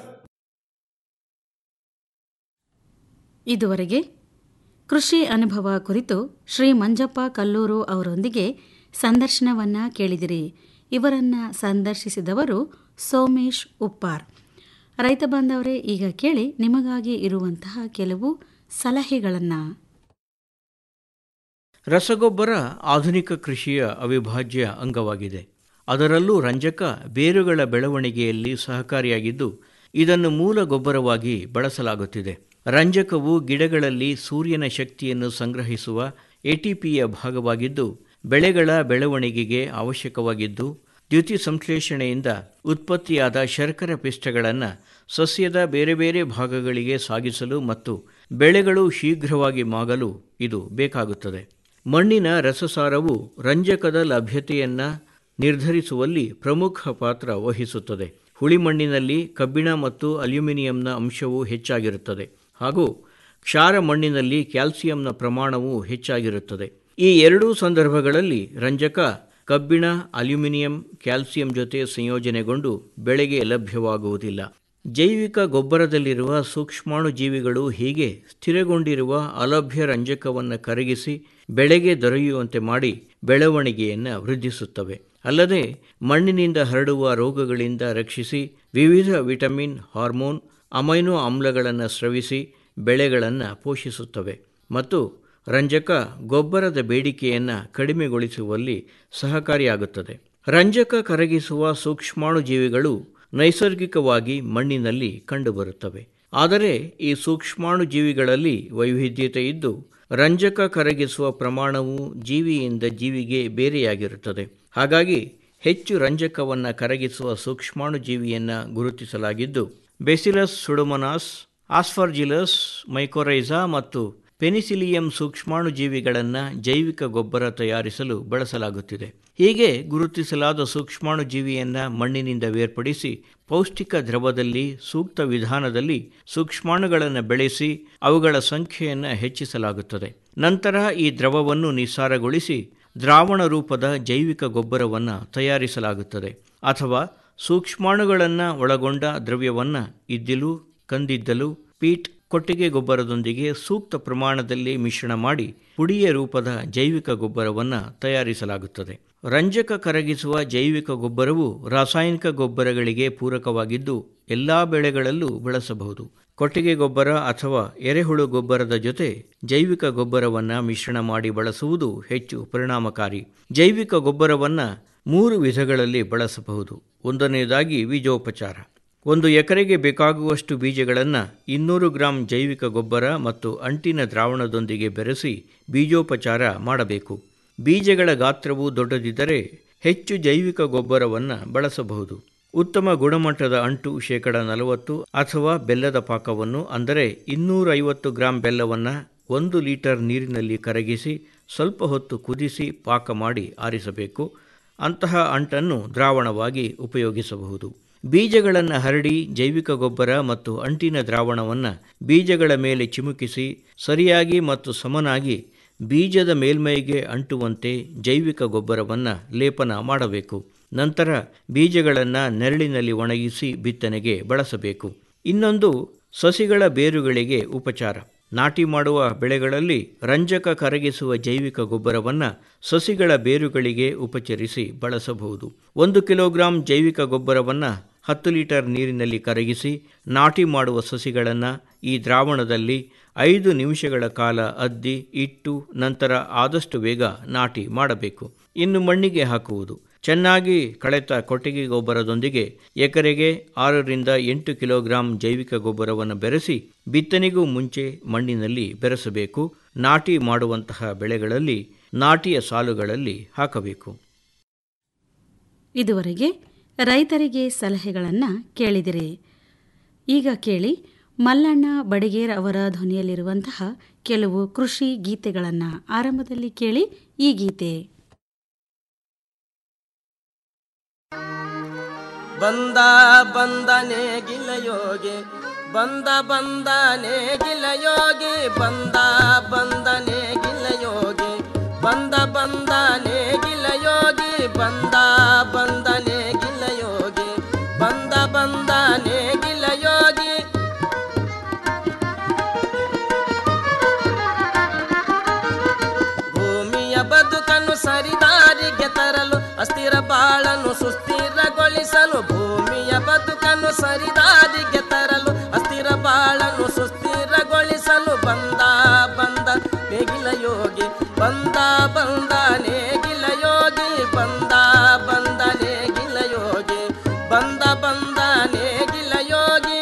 ಇದುವರೆಗೆ ಕೃಷಿ ಅನುಭವ ಕುರಿತು ಶ್ರೀ ಮಂಜಪ್ಪ ಕಲ್ಲೂರು ಅವರೊಂದಿಗೆ ಸಂದರ್ಶನವನ್ನ ಕೇಳಿದಿರಿ ಇವರನ್ನ ಸಂದರ್ಶಿಸಿದವರು ಸೋಮೇಶ್ ಉಪ್ಪಾರ್ ರೈತ ಬಾಂಧವರೇ ಈಗ ಕೇಳಿ ನಿಮಗಾಗಿ ಇರುವಂತಹ ಕೆಲವು ಸಲಹೆಗಳನ್ನು ರಸಗೊಬ್ಬರ ಆಧುನಿಕ ಕೃಷಿಯ ಅವಿಭಾಜ್ಯ ಅಂಗವಾಗಿದೆ ಅದರಲ್ಲೂ ರಂಜಕ ಬೇರುಗಳ ಬೆಳವಣಿಗೆಯಲ್ಲಿ ಸಹಕಾರಿಯಾಗಿದ್ದು ಇದನ್ನು ಮೂಲ ಗೊಬ್ಬರವಾಗಿ ಬಳಸಲಾಗುತ್ತಿದೆ ರಂಜಕವು ಗಿಡಗಳಲ್ಲಿ ಸೂರ್ಯನ ಶಕ್ತಿಯನ್ನು ಸಂಗ್ರಹಿಸುವ ಎಟಿಪಿಯ ಭಾಗವಾಗಿದ್ದು ಬೆಳೆಗಳ ಬೆಳವಣಿಗೆಗೆ ಅವಶ್ಯಕವಾಗಿದ್ದು ದ್ಯುತಿ ಸಂಶ್ಲೇಷಣೆಯಿಂದ ಉತ್ಪತ್ತಿಯಾದ ಶರ್ಕರ ಪಿಷ್ಟಗಳನ್ನು ಸಸ್ಯದ ಬೇರೆ ಬೇರೆ ಭಾಗಗಳಿಗೆ ಸಾಗಿಸಲು ಮತ್ತು ಬೆಳೆಗಳು ಶೀಘ್ರವಾಗಿ ಮಾಗಲು ಇದು ಬೇಕಾಗುತ್ತದೆ ಮಣ್ಣಿನ ರಸಸಾರವು ರಂಜಕದ ಲಭ್ಯತೆಯನ್ನು ನಿರ್ಧರಿಸುವಲ್ಲಿ ಪ್ರಮುಖ ಪಾತ್ರ ವಹಿಸುತ್ತದೆ ಹುಳಿ ಮಣ್ಣಿನಲ್ಲಿ ಕಬ್ಬಿಣ ಮತ್ತು ಅಲ್ಯೂಮಿನಿಯಂನ ಅಂಶವು ಹೆಚ್ಚಾಗಿರುತ್ತದೆ ಹಾಗೂ ಕ್ಷಾರ ಮಣ್ಣಿನಲ್ಲಿ ಕ್ಯಾಲ್ಸಿಯಂನ ಪ್ರಮಾಣವು ಹೆಚ್ಚಾಗಿರುತ್ತದೆ ಈ ಎರಡೂ ಸಂದರ್ಭಗಳಲ್ಲಿ ರಂಜಕ ಕಬ್ಬಿಣ ಅಲ್ಯೂಮಿನಿಯಂ ಕ್ಯಾಲ್ಸಿಯಂ ಜೊತೆ ಸಂಯೋಜನೆಗೊಂಡು ಬೆಳೆಗೆ ಲಭ್ಯವಾಗುವುದಿಲ್ಲ ಜೈವಿಕ ಗೊಬ್ಬರದಲ್ಲಿರುವ ಸೂಕ್ಷ್ಮಾಣು ಜೀವಿಗಳು ಹೀಗೆ ಸ್ಥಿರಗೊಂಡಿರುವ ಅಲಭ್ಯ ರಂಜಕವನ್ನು ಕರಗಿಸಿ ಬೆಳೆಗೆ ದೊರೆಯುವಂತೆ ಮಾಡಿ ಬೆಳವಣಿಗೆಯನ್ನು ವೃದ್ಧಿಸುತ್ತವೆ ಅಲ್ಲದೆ ಮಣ್ಣಿನಿಂದ ಹರಡುವ ರೋಗಗಳಿಂದ ರಕ್ಷಿಸಿ ವಿವಿಧ ವಿಟಮಿನ್ ಹಾರ್ಮೋನ್ ಅಮೈನೋ ಆಮ್ಲಗಳನ್ನು ಸ್ರವಿಸಿ ಬೆಳೆಗಳನ್ನು ಪೋಷಿಸುತ್ತವೆ ಮತ್ತು ರಂಜಕ ಗೊಬ್ಬರದ ಬೇಡಿಕೆಯನ್ನು ಕಡಿಮೆಗೊಳಿಸುವಲ್ಲಿ ಸಹಕಾರಿಯಾಗುತ್ತದೆ ರಂಜಕ ಕರಗಿಸುವ ಸೂಕ್ಷ್ಮಾಣು ಜೀವಿಗಳು ನೈಸರ್ಗಿಕವಾಗಿ ಮಣ್ಣಿನಲ್ಲಿ ಕಂಡುಬರುತ್ತವೆ ಆದರೆ ಈ ಸೂಕ್ಷ್ಮಾಣು ಜೀವಿಗಳಲ್ಲಿ ವೈವಿಧ್ಯತೆ ಇದ್ದು ರಂಜಕ ಕರಗಿಸುವ ಪ್ರಮಾಣವು ಜೀವಿಯಿಂದ ಜೀವಿಗೆ ಬೇರೆಯಾಗಿರುತ್ತದೆ ಹಾಗಾಗಿ ಹೆಚ್ಚು ರಂಜಕವನ್ನು ಕರಗಿಸುವ ಸೂಕ್ಷ್ಮಾಣುಜೀವಿಯನ್ನು ಗುರುತಿಸಲಾಗಿದ್ದು ಬೆಸಿಲಸ್ ಸುಡೊಮೊನಾಸ್ ಆಸ್ಫರ್ಜಿಲಸ್ ಮೈಕೋರೈಸಾ ಮತ್ತು ಪೆನಿಸಿಲಿಯಂ ಸೂಕ್ಷ್ಮಾಣುಜೀವಿಗಳನ್ನು ಜೈವಿಕ ಗೊಬ್ಬರ ತಯಾರಿಸಲು ಬಳಸಲಾಗುತ್ತಿದೆ ಹೀಗೆ ಗುರುತಿಸಲಾದ ಸೂಕ್ಷ್ಮಾಣುಜೀವಿಯನ್ನು ಮಣ್ಣಿನಿಂದ ಬೇರ್ಪಡಿಸಿ ಪೌಷ್ಟಿಕ ದ್ರವದಲ್ಲಿ ಸೂಕ್ತ ವಿಧಾನದಲ್ಲಿ ಸೂಕ್ಷ್ಮಾಣುಗಳನ್ನು ಬೆಳೆಸಿ ಅವುಗಳ ಸಂಖ್ಯೆಯನ್ನು ಹೆಚ್ಚಿಸಲಾಗುತ್ತದೆ ನಂತರ ಈ ದ್ರವವನ್ನು ನಿಸ್ಸಾರಗೊಳಿಸಿ ದ್ರಾವಣ ರೂಪದ ಜೈವಿಕ ಗೊಬ್ಬರವನ್ನು ತಯಾರಿಸಲಾಗುತ್ತದೆ ಅಥವಾ ಸೂಕ್ಷ್ಮಾಣುಗಳನ್ನು ಒಳಗೊಂಡ ದ್ರವ್ಯವನ್ನು ಇದ್ದಿಲು ಕಂದಿದ್ದಲು ಪೀಟ್ ಕೊಟ್ಟಿಗೆ ಗೊಬ್ಬರದೊಂದಿಗೆ ಸೂಕ್ತ ಪ್ರಮಾಣದಲ್ಲಿ ಮಿಶ್ರಣ ಮಾಡಿ ಪುಡಿಯ ರೂಪದ ಜೈವಿಕ ಗೊಬ್ಬರವನ್ನು ತಯಾರಿಸಲಾಗುತ್ತದೆ ರಂಜಕ ಕರಗಿಸುವ ಜೈವಿಕ ಗೊಬ್ಬರವು ರಾಸಾಯನಿಕ ಗೊಬ್ಬರಗಳಿಗೆ ಪೂರಕವಾಗಿದ್ದು ಎಲ್ಲ ಬೆಳೆಗಳಲ್ಲೂ ಬಳಸಬಹುದು ಕೊಟ್ಟಿಗೆ ಗೊಬ್ಬರ ಅಥವಾ ಎರೆಹುಳು ಗೊಬ್ಬರದ ಜೊತೆ ಜೈವಿಕ ಗೊಬ್ಬರವನ್ನು ಮಿಶ್ರಣ ಮಾಡಿ ಬಳಸುವುದು ಹೆಚ್ಚು ಪರಿಣಾಮಕಾರಿ ಜೈವಿಕ ಗೊಬ್ಬರವನ್ನು ಮೂರು ವಿಧಗಳಲ್ಲಿ ಬಳಸಬಹುದು ಒಂದನೆಯದಾಗಿ ಬೀಜೋಪಚಾರ ಒಂದು ಎಕರೆಗೆ ಬೇಕಾಗುವಷ್ಟು ಬೀಜಗಳನ್ನು ಇನ್ನೂರು ಗ್ರಾಂ ಜೈವಿಕ ಗೊಬ್ಬರ ಮತ್ತು ಅಂಟಿನ ದ್ರಾವಣದೊಂದಿಗೆ ಬೆರೆಸಿ ಬೀಜೋಪಚಾರ ಮಾಡಬೇಕು ಬೀಜಗಳ ಗಾತ್ರವು ದೊಡ್ಡದಿದ್ದರೆ ಹೆಚ್ಚು ಜೈವಿಕ ಗೊಬ್ಬರವನ್ನು ಬಳಸಬಹುದು ಉತ್ತಮ ಗುಣಮಟ್ಟದ ಅಂಟು ಶೇಕಡ ನಲವತ್ತು ಅಥವಾ ಬೆಲ್ಲದ ಪಾಕವನ್ನು ಅಂದರೆ ಇನ್ನೂರೈವತ್ತು ಗ್ರಾಂ ಬೆಲ್ಲವನ್ನು ಒಂದು ಲೀಟರ್ ನೀರಿನಲ್ಲಿ ಕರಗಿಸಿ ಸ್ವಲ್ಪ ಹೊತ್ತು ಕುದಿಸಿ ಪಾಕ ಮಾಡಿ ಆರಿಸಬೇಕು ಅಂತಹ ಅಂಟನ್ನು ದ್ರಾವಣವಾಗಿ ಉಪಯೋಗಿಸಬಹುದು ಬೀಜಗಳನ್ನು ಹರಡಿ ಜೈವಿಕ ಗೊಬ್ಬರ ಮತ್ತು ಅಂಟಿನ ದ್ರಾವಣವನ್ನು ಬೀಜಗಳ ಮೇಲೆ ಚಿಮುಕಿಸಿ ಸರಿಯಾಗಿ ಮತ್ತು ಸಮನಾಗಿ ಬೀಜದ ಮೇಲ್ಮೈಗೆ ಅಂಟುವಂತೆ ಜೈವಿಕ ಗೊಬ್ಬರವನ್ನು ಲೇಪನ ಮಾಡಬೇಕು ನಂತರ ಬೀಜಗಳನ್ನು ನೆರಳಿನಲ್ಲಿ ಒಣಗಿಸಿ ಬಿತ್ತನೆಗೆ ಬಳಸಬೇಕು ಇನ್ನೊಂದು ಸಸಿಗಳ ಬೇರುಗಳಿಗೆ ಉಪಚಾರ ನಾಟಿ ಮಾಡುವ ಬೆಳೆಗಳಲ್ಲಿ ರಂಜಕ ಕರಗಿಸುವ ಜೈವಿಕ ಗೊಬ್ಬರವನ್ನು ಸಸಿಗಳ ಬೇರುಗಳಿಗೆ ಉಪಚರಿಸಿ ಬಳಸಬಹುದು ಒಂದು ಕಿಲೋಗ್ರಾಂ ಜೈವಿಕ ಗೊಬ್ಬರವನ್ನು ಹತ್ತು ಲೀಟರ್ ನೀರಿನಲ್ಲಿ ಕರಗಿಸಿ ನಾಟಿ ಮಾಡುವ ಸಸಿಗಳನ್ನು ಈ ದ್ರಾವಣದಲ್ಲಿ ಐದು ನಿಮಿಷಗಳ ಕಾಲ ಅದ್ದಿ ಇಟ್ಟು ನಂತರ ಆದಷ್ಟು ಬೇಗ ನಾಟಿ ಮಾಡಬೇಕು ಇನ್ನು ಮಣ್ಣಿಗೆ ಹಾಕುವುದು ಚೆನ್ನಾಗಿ ಕಳೆತ ಕೊಟ್ಟಿಗೆ ಗೊಬ್ಬರದೊಂದಿಗೆ ಎಕರೆಗೆ ಆರರಿಂದ ಎಂಟು ಕಿಲೋಗ್ರಾಂ ಜೈವಿಕ ಗೊಬ್ಬರವನ್ನು ಬೆರೆಸಿ ಬಿತ್ತನೆಗೂ ಮುಂಚೆ ಮಣ್ಣಿನಲ್ಲಿ ಬೆರೆಸಬೇಕು ನಾಟಿ ಮಾಡುವಂತಹ ಬೆಳೆಗಳಲ್ಲಿ ನಾಟಿಯ ಸಾಲುಗಳಲ್ಲಿ ಹಾಕಬೇಕು ಇದುವರೆಗೆ ರೈತರಿಗೆ ಸಲಹೆಗಳನ್ನು ಕೇಳಿದಿರಿ ಈಗ ಕೇಳಿ ಮಲ್ಲಣ್ಣ ಬಡಿಗೇರ್ ಅವರ ಧ್ವನಿಯಲ್ಲಿರುವಂತಹ ಕೆಲವು ಕೃಷಿ ಗೀತೆಗಳನ್ನು ಆರಂಭದಲ್ಲಿ ಕೇಳಿ ಈ ಗೀತೆ ಬಂದ ಬಂದನೆ ಗಿಲಯೋಗಿ ಬಂದ ಬಂದನೆ ಗಿಲಯೋಗಿ ಬಂದ ಬಂದನೆ ಗಿಲಯೋಗಿ ಬಂದ ಬಂದನೆ ಗಿಲಯೋಗಿ ಬಂದ ಬಂದನೆ ಗಿಲಯೋಗಿ ಬಂದ ಬಂದನೆ ಗಿಲಯೋಗಿ ಭೂಮಿಯ ಬದುಕನ್ನು ಸರಿದಾರಿಗೆ ತರಲು ಅಸ್ಥಿರ ಬಾಳನ್ನು ಸುಸ್ಥಿರಗೊಳಿಸಲು ಭೂಮಿಯ ಬದುಕನ್ನು ಸರಿದಾರಿಗೆ ತರಲು ಅಸ್ಥಿರ ಬಾಳನ್ನು ಸುಸ್ಥಿರಗೊಳಿಸಲು ಬಂದ ಬಂದ ನೇಗಿಲ ಯೋಗಿ ಬಂದ ಬಂದ ನೇಗಿಲ ಯೋಗಿ ಬಂದ ಬಂದ ನೇಗಿಲ ಯೋಗಿ ಬಂದ ಬಂದ ನೇಗಿಲ ಯೋಗಿ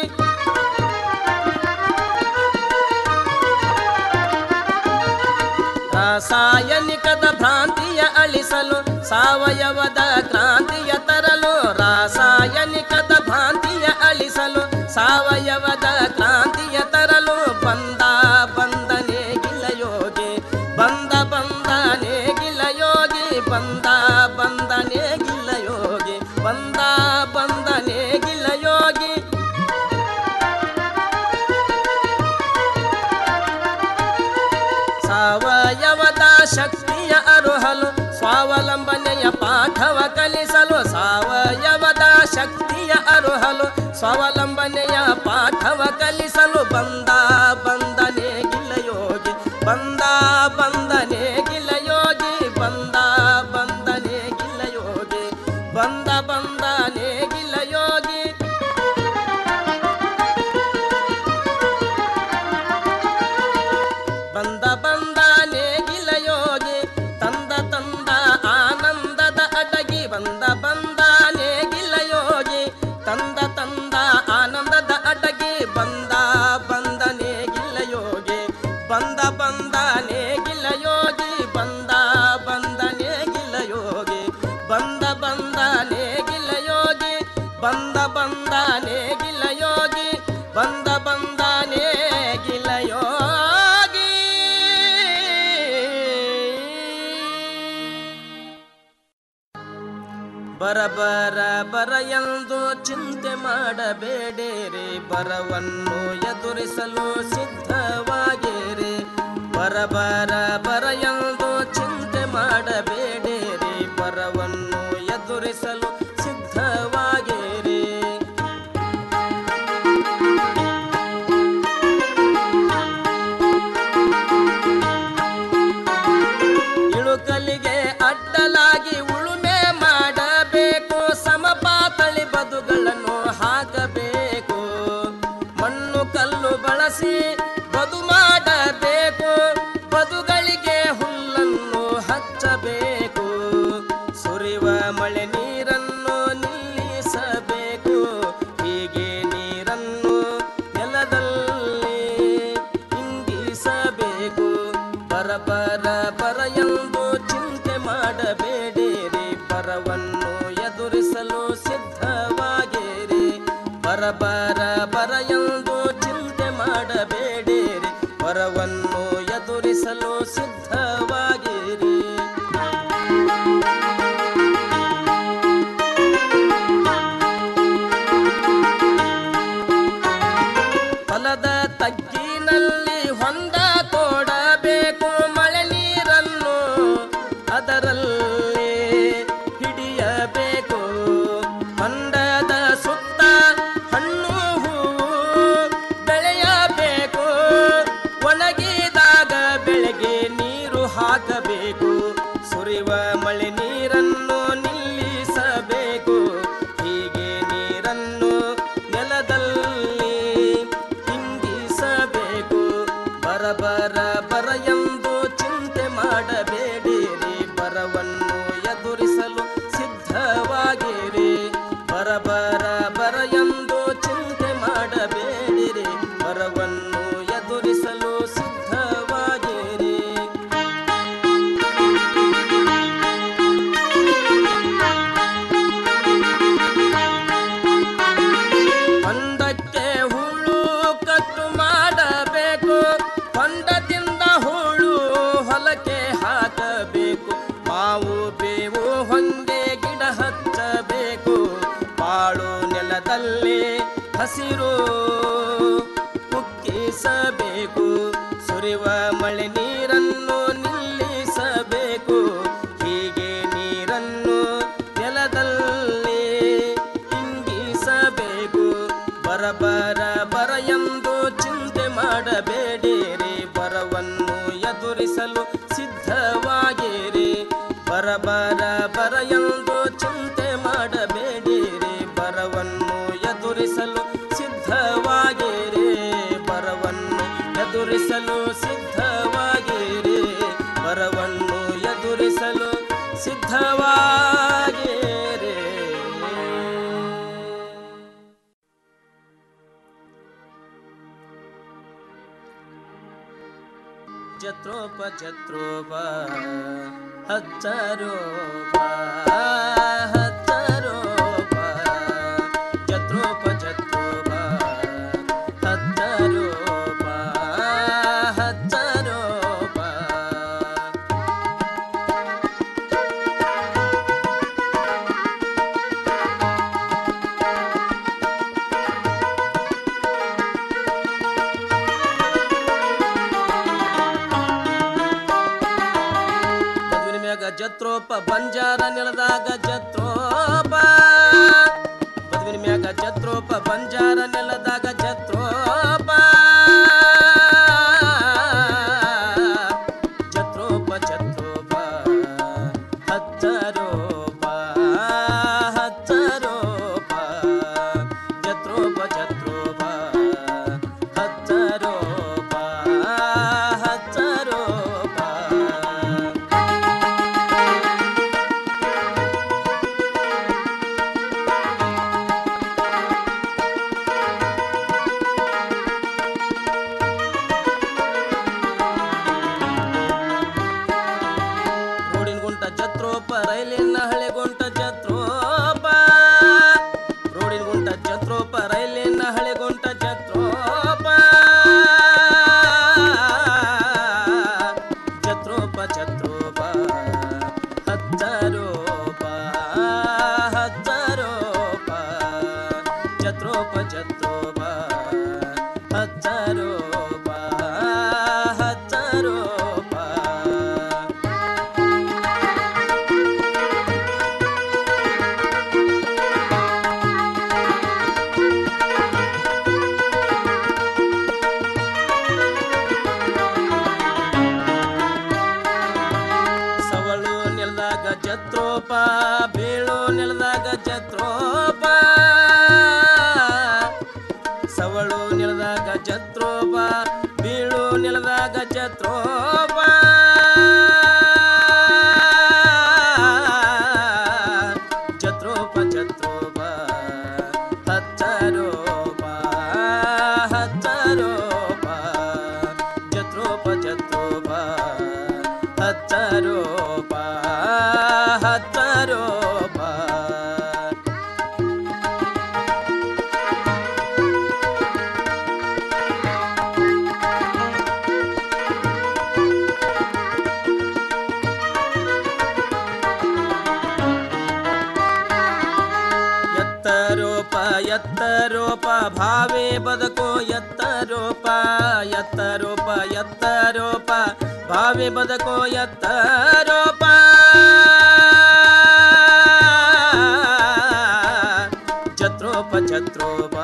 ರಾಸಾಯನಿಕದ ಭ್ರಾಂತಿಯ ಅಳಿಸಲು ಸಾವಯವದ ಕ್ರಾಂತಿಯ ತರಲು ರಾಸಾಯನಿಕದ ಭ್ರಾಂತಿಯ ಅಳಿಸಲು ಸಾವಯವದ ಕ್ರಾಂತಿಯ ತರಲು ಬಂದ ಬಂದನೆ ಗಿಲಯೋಗಿ ಬಂದ ಬಂದನೆ ಗಿಲಯೋಗಿ ಬಂದ ಬಂದನೆ ಗಿಲಯೋಗಿ ಬಂದ ಬಂದನೆ ಗಿಲಯೋಗಿ ಸಾವಯವದ ಶಕ್ತಿಯ ಅರುಹಲು ಸ್ವಾವಲಂಬನೆಯ ಪಾಠವ ಕಲಿಸಲು ಸಾವಯವದ ಶಕ್ತಿಯ ಅರುಹಲು ಸ್ವಾವಲಂಬನೆಯ ಪಾಠವ ಕಲಿಸಲು ಬಂದ ಬಂದನೆ ಗಿಲಯೋಗಿ ಬಂದ ಬಂದನೆ ಗಿಲಯೋಗಿ ಬಂದ ಬಂದನೆ ಗಿಲಯೋಗಿ ಬಂದ ಬಂದನೆ ಗಿಲಯೋಗಿ ಬಂದ ಬಂದ ನೇಗಿಲ ಯೋಗಿ ತಂದ ತಂದ ಆನಂದದ ಅಡಗಿ ಬಂದ ಬಂದ ನೇಗಿಲ ಯೋಗಿ ತಂದ ತಂದ ಆನಂದದ ಅಡಗಿ ಬಂದ ಬಂದ ಬಂದಾನೆ ಗಿಲ ಯೋಗಿ ಬಂದ ಬಂದಾನೆ ಗಿಲ ಯೋಗಿ ಬರ ಬರ ಬರ ಎಂದು ಚಿಂತೆ ಮಾಡಬೇಡಿರಿ ಬರವನ್ನು ಎದುರಿಸಲು ಸಿದ್ಧವಾಗಿರಿ ಬರ ಬರ ಬರ ಎಂದು ಚಿಂತೆ ಮಾಡಬೇಡಿರಿ ಬರವನ್ನು ಎದುರಿಸಲು ಸಿದ್ಧವಾಗಿರಿ ಇಳುಕಲಿಗೆ ಅಡ್ಡಲಾಗಿ ಉಳುಮೆ ಮಾಡಬೇಕು ಸಮಪಾತಳಿ ಬದುಗಳನ್ನು ಹಾಕಬೇಕು ಮಣ್ಣು ಕಲ್ಲು ಬಳಸಿ ಬದು ಮಾಡಬೇಕು ಬದುಗಳಿಗೆ ಹುಲ್ಲನ್ನು ಹಚ್ಚಬೇಕು ಸುರಿವ ಮಳೆ ನೀರನ್ನು ನಿಲ್ಲಿಸಬೇಕು ಹೀಗೆ ನೀರನ್ನು ನೆಲದಲ್ಲಿ ಇಂಗಿಸಬೇಕು ಬರ ಬರ ಬರ ಎಂದು ಚಿಂತೆ ಮಾಡಬೇಡಿರಿ ಬರವನ್ನು ಎದುರಿಸಲು ಸಿದ್ಧವಾಗಿರಿ ಬರ ಬರ ಬರ ಎಂದು ಚಿಂತೆ ಮಾಡಬೇಡಿರಿ ಬರವನ್ನು ಎದುರಿಸಲು ಸಿದ್ಧವಾಗಿರಿ ಹೊಲದ ತಗ್ಗಿನಲ್ಲಿ ಹೊಂದ ತೋಡಬೇಕು ಮಳೆ ನೀರನ್ನು ಅದರಲ್ಲಿ ಹಿಡಿಯಬೇಕು ಹೊಂಡದ ಸುತ್ತ ಹಣ್ಣು ಹೂವು ಬೆಳೆಯಬೇಕು ಒಣಗಿದಾಗ ಬೆಳೆಗೆ ನೀರು ಹಾಕಬೇಕು ಸುರಿವ ಮಳೆ ನೀರನ್ನು ನಿಲ್ಲಿಸಬೇಕು ಹೀಗೆ ನೀರನ್ನು ನೆಲದಲ್ಲಿ ಇಂಗಿಸಬೇಕು ಬರ ಬರ ಬರ ಎಂದು ಚಿಂತೆ ಮಾಡಬೇಡಿರಿ ಬರವನ್ನು ಎದುರಿಸಲು ಸಿದ್ಧವಾಗಿರಿ ಬರ ಬರ ಬರ ಎಂದು ಚಿಂತೆ ಮಾಡಬೇಡಿರಿ ಬರವನ್ನು ಎದುರಿಸಲು ಸಿದ್ಧವಾಗಿರಿ ಹೊಂಡಕ್ಕೆ ಹುಳು ಕಟ್ಟು ಮಾಡಬೇಕು ಹೊಂಡದಿಂದ ಹುಳು ಹೊಲಕ್ಕೆ ಹಾಕಬೇಕು ಮಾವು ಬೇವು ಹೊಂಗೆ ಗಿಡ ಹಚ್ಚಬೇಕು ಬಾಳು ನೆಲದಲ್ಲಿ ಹಸಿರು ಕುಕ್ಕಿಸಬೇಕು ಸುರಿವ ಮಳೆ ನೀರನ್ನು ನಿಲ್ಲಿಸಬೇಕು ಹೀಗೆ ನೀರನ್ನು ನೆಲದಲ್ಲಿ ಇಂಗಿಸಬೇಕು ಬರ ಬರ ಬರ ಎಂದು ಚಿಂತೆ ಮಾಡಬೇಡಿರಿ ಬರವನ್ನು ಎದುರಿಸಲು ಸಿದ್ಧವಾಗಿರಿ ಬರ ಬರ ಬರ ಎಂದು ಚಿಂತೆ ಮಾಡಬೇಡಿರಿ ಬರವನ್ನು ಎದುರಿಸಲು ಸಿದ್ಧವಾಗಿರಿ ಬರವನ್ನು ಎದುರಿಸಲು ಸಿದ್ಧವಾಗಿರಿ ಬರವನ್ನು ಎದುರಿಸಲು ಸಿದ್ಧವಾಗಿರಿ ಜತ್ರೋಪ ಜತ್ರೋಪ ಹಚ್ಚರೋಪ ಹಚ್ಚರೋಪ ಜತ್ರೋಪ ಜತ್ರೋಪ ಹಚ್ಚರೋಪ ಹಚ್ಚರೋಪ ಬದುವಿನ ಮ್ಯಾಗ ಜತ್ರೋಪ ಬಂಜಾರ ನೆಲದಾಗ ಜತ್ರೋಪ ಬದುವಿನ ಮ್ಯಾಗ ಜತ್ರೋಪ ಬಂಜಾರ ನೆಲದಾಗ ಜತ್ರೋಪ ಜತ್ರೋಪ ಜತ್ರೋಪ ಹಚ್ಚರೋಪ ಹಚ್ಚರೋಪ ಜತ್ರೋಪ ಜತ್ರೋಪ ಹಚ್ಚರೋಪ ಹಚ್ಚರೋಪ ಬೀಳು ನೆಲದಾಗ ಜತ್ರೋಪ ಸವಳು ನೆಲದಾಗ ಜತ್ರೋಪ ಬೀಳು ನೆಲದಾಗ ಜತ್ರೋಪ ಜತ್ರೋಪ ಜತ್ರೋಪ ಹಚ್ಚರೋಪ ಹಚ್ಚರೋಪ ಜತ್ರೋಪ ಜತ್ರೋಪ ಹಚ್ಚರೋಪ ಹಚ್ಚರೋಪ ಎತ್ತರೋಪ ಎತ್ತರೋಪ ಭಾವೇ ಬದುಕೋ ಎತ್ತರೋಪ ಎತ್ತರೋಪ ಎತ್ತರೋಪ ಭಾವೇ ಬದುಕೋ ಎತ್ತರೋಪ ಜತ್ರೋಪ ಜತ್ರೋಪ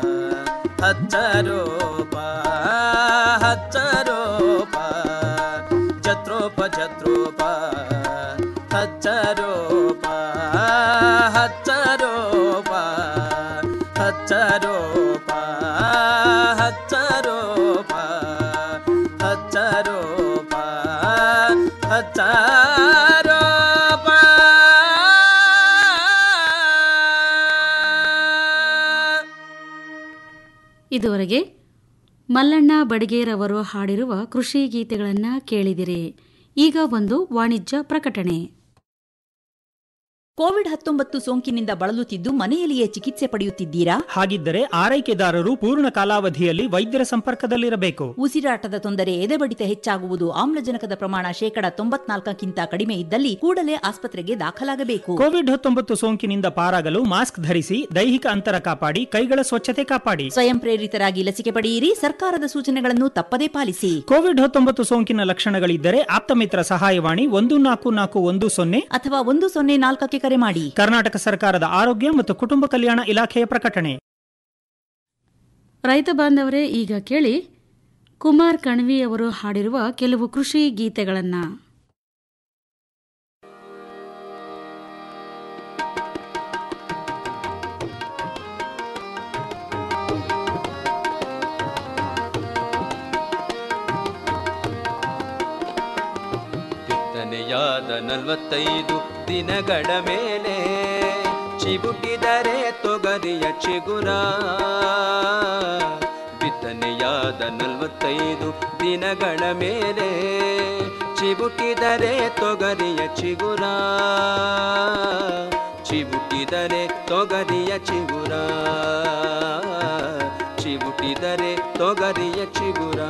ಹಚ್ಚರೋಪ ಹಚ್ಚರೋಪ ಜತ್ರೋಪ ಜತ್ರೋಪ ಹಚ್ಚರೋಪ ಹಚ್ಚರೋಪ ಹಚ್ಚರೋಪ ಹಚ್ಚರೋಪ ಹಚ್ಚರೋಪ ಹಚ್ಚರೋಪ ಇದುವರೆಗೆ ಮಲ್ಲಣ್ಣ ಬಡಿಗೇರವರು ಹಾಡಿರುವ ಕೃಷಿ ಗೀತೆಗಳನ್ನು ಕೇಳಿದಿರಿ ಈಗ ಒಂದು ವಾಣಿಜ್ಯ ಪ್ರಕಟಣೆ ಕೋವಿಡ್ ಹತ್ತೊಂಬತ್ತು ಸೋಂಕಿನಿಂದ ಬಳಲುತ್ತಿದ್ದು ಮನೆಯಲ್ಲಿಯೇ ಚಿಕಿತ್ಸೆ ಪಡೆಯುತ್ತಿದ್ದೀರಾ ಹಾಗಿದ್ದರೆ ಆರೈಕೆದಾರರು ಪೂರ್ಣ ಕಾಲಾವಧಿಯಲ್ಲಿ ವೈದ್ಯರ ಸಂಪರ್ಕದಲ್ಲಿರಬೇಕು ಉಸಿರಾಟದ ತೊಂದರೆ ಎದೆಬಡಿತ ಹೆಚ್ಚಾಗುವುದು ಆಮ್ಲಜನಕದ ಪ್ರಮಾಣ ಶೇಕಡ ತೊಂಬತ್ನಾಲ್ಕಕ್ಕಿಂತ ಕಡಿಮೆ ಇದ್ದಲ್ಲಿ ಕೂಡಲೇ ಆಸ್ಪತ್ರೆಗೆ ದಾಖಲಾಗಬೇಕು ಕೋವಿಡ್ ಹತ್ತೊಂಬತ್ತು ಸೋಂಕಿನಿಂದ ಪಾರಾಗಲು ಮಾಸ್ಕ್ ಧರಿಸಿ ದೈಹಿಕ ಅಂತರ ಕಾಪಾಡಿ ಕೈಗಳ ಸ್ವಚ್ಛತೆ ಕಾಪಾಡಿ ಸ್ವಯಂ ಪ್ರೇರಿತರಾಗಿ ಲಸಿಕೆ ಪಡೆಯಿರಿ ಸರ್ಕಾರದ ಸೂಚನೆಗಳನ್ನು ತಪ್ಪದೇ ಪಾಲಿಸಿ ಕೋವಿಡ್ ಹತ್ತೊಂಬತ್ತು ಸೋಂಕಿನ ಲಕ್ಷಣಗಳಿದ್ದರೆ ಆಪ್ತಮಿತ್ರ ಸಹಾಯವಾಣಿ ಒಂದು ನಾಲ್ಕು ನಾಲ್ಕು ಒಂದು ಸೊನ್ನೆ ಅಥವಾ ಒಂದು ಸೊನ್ನೆ ನಾಲ್ಕಕ್ಕೆ ಕರೆ ಮಾಡಿ ಕರ್ನಾಟಕ ಸರ್ಕಾರದ ಆರೋಗ್ಯ ಮತ್ತು ಕುಟುಂಬ ಕಲ್ಯಾಣ ಇಲಾಖೆಯ ಪ್ರಕಟಣೆ ರೈತ ಬಾಂಧವರೇ ಈಗ ಕೇಳಿ ಕುಮಾರ್ ಕಣ್ವಿ ಅವರು ಹಾಡಿರುವ ಕೆಲವು ಕೃಷಿ ಗೀತೆಗಳನ್ನು ಬಿತ್ತನೆಯಾದ ನಲವತ್ತೈದು ದಿನಗಳ ಮೇಲೆ ಚಿಬುಟಿದರೆ ತೊಗರಿಯ ಚಿಗುರ ಬಿತ್ತನೆಯಾದ ನಲವತ್ತೈದು ದಿನಗಳ ಮೇಲೆ ಚಿಬುಟಿದರೆ ತೊಗರಿಯ ಚಿಗುರ ಚಿಬುಟಿದರೆ ತೊಗರಿಯ ಚಿಗುರ ಚಿಬುಟಿದರೆ ತೊಗರಿಯ ಚಿಗುರ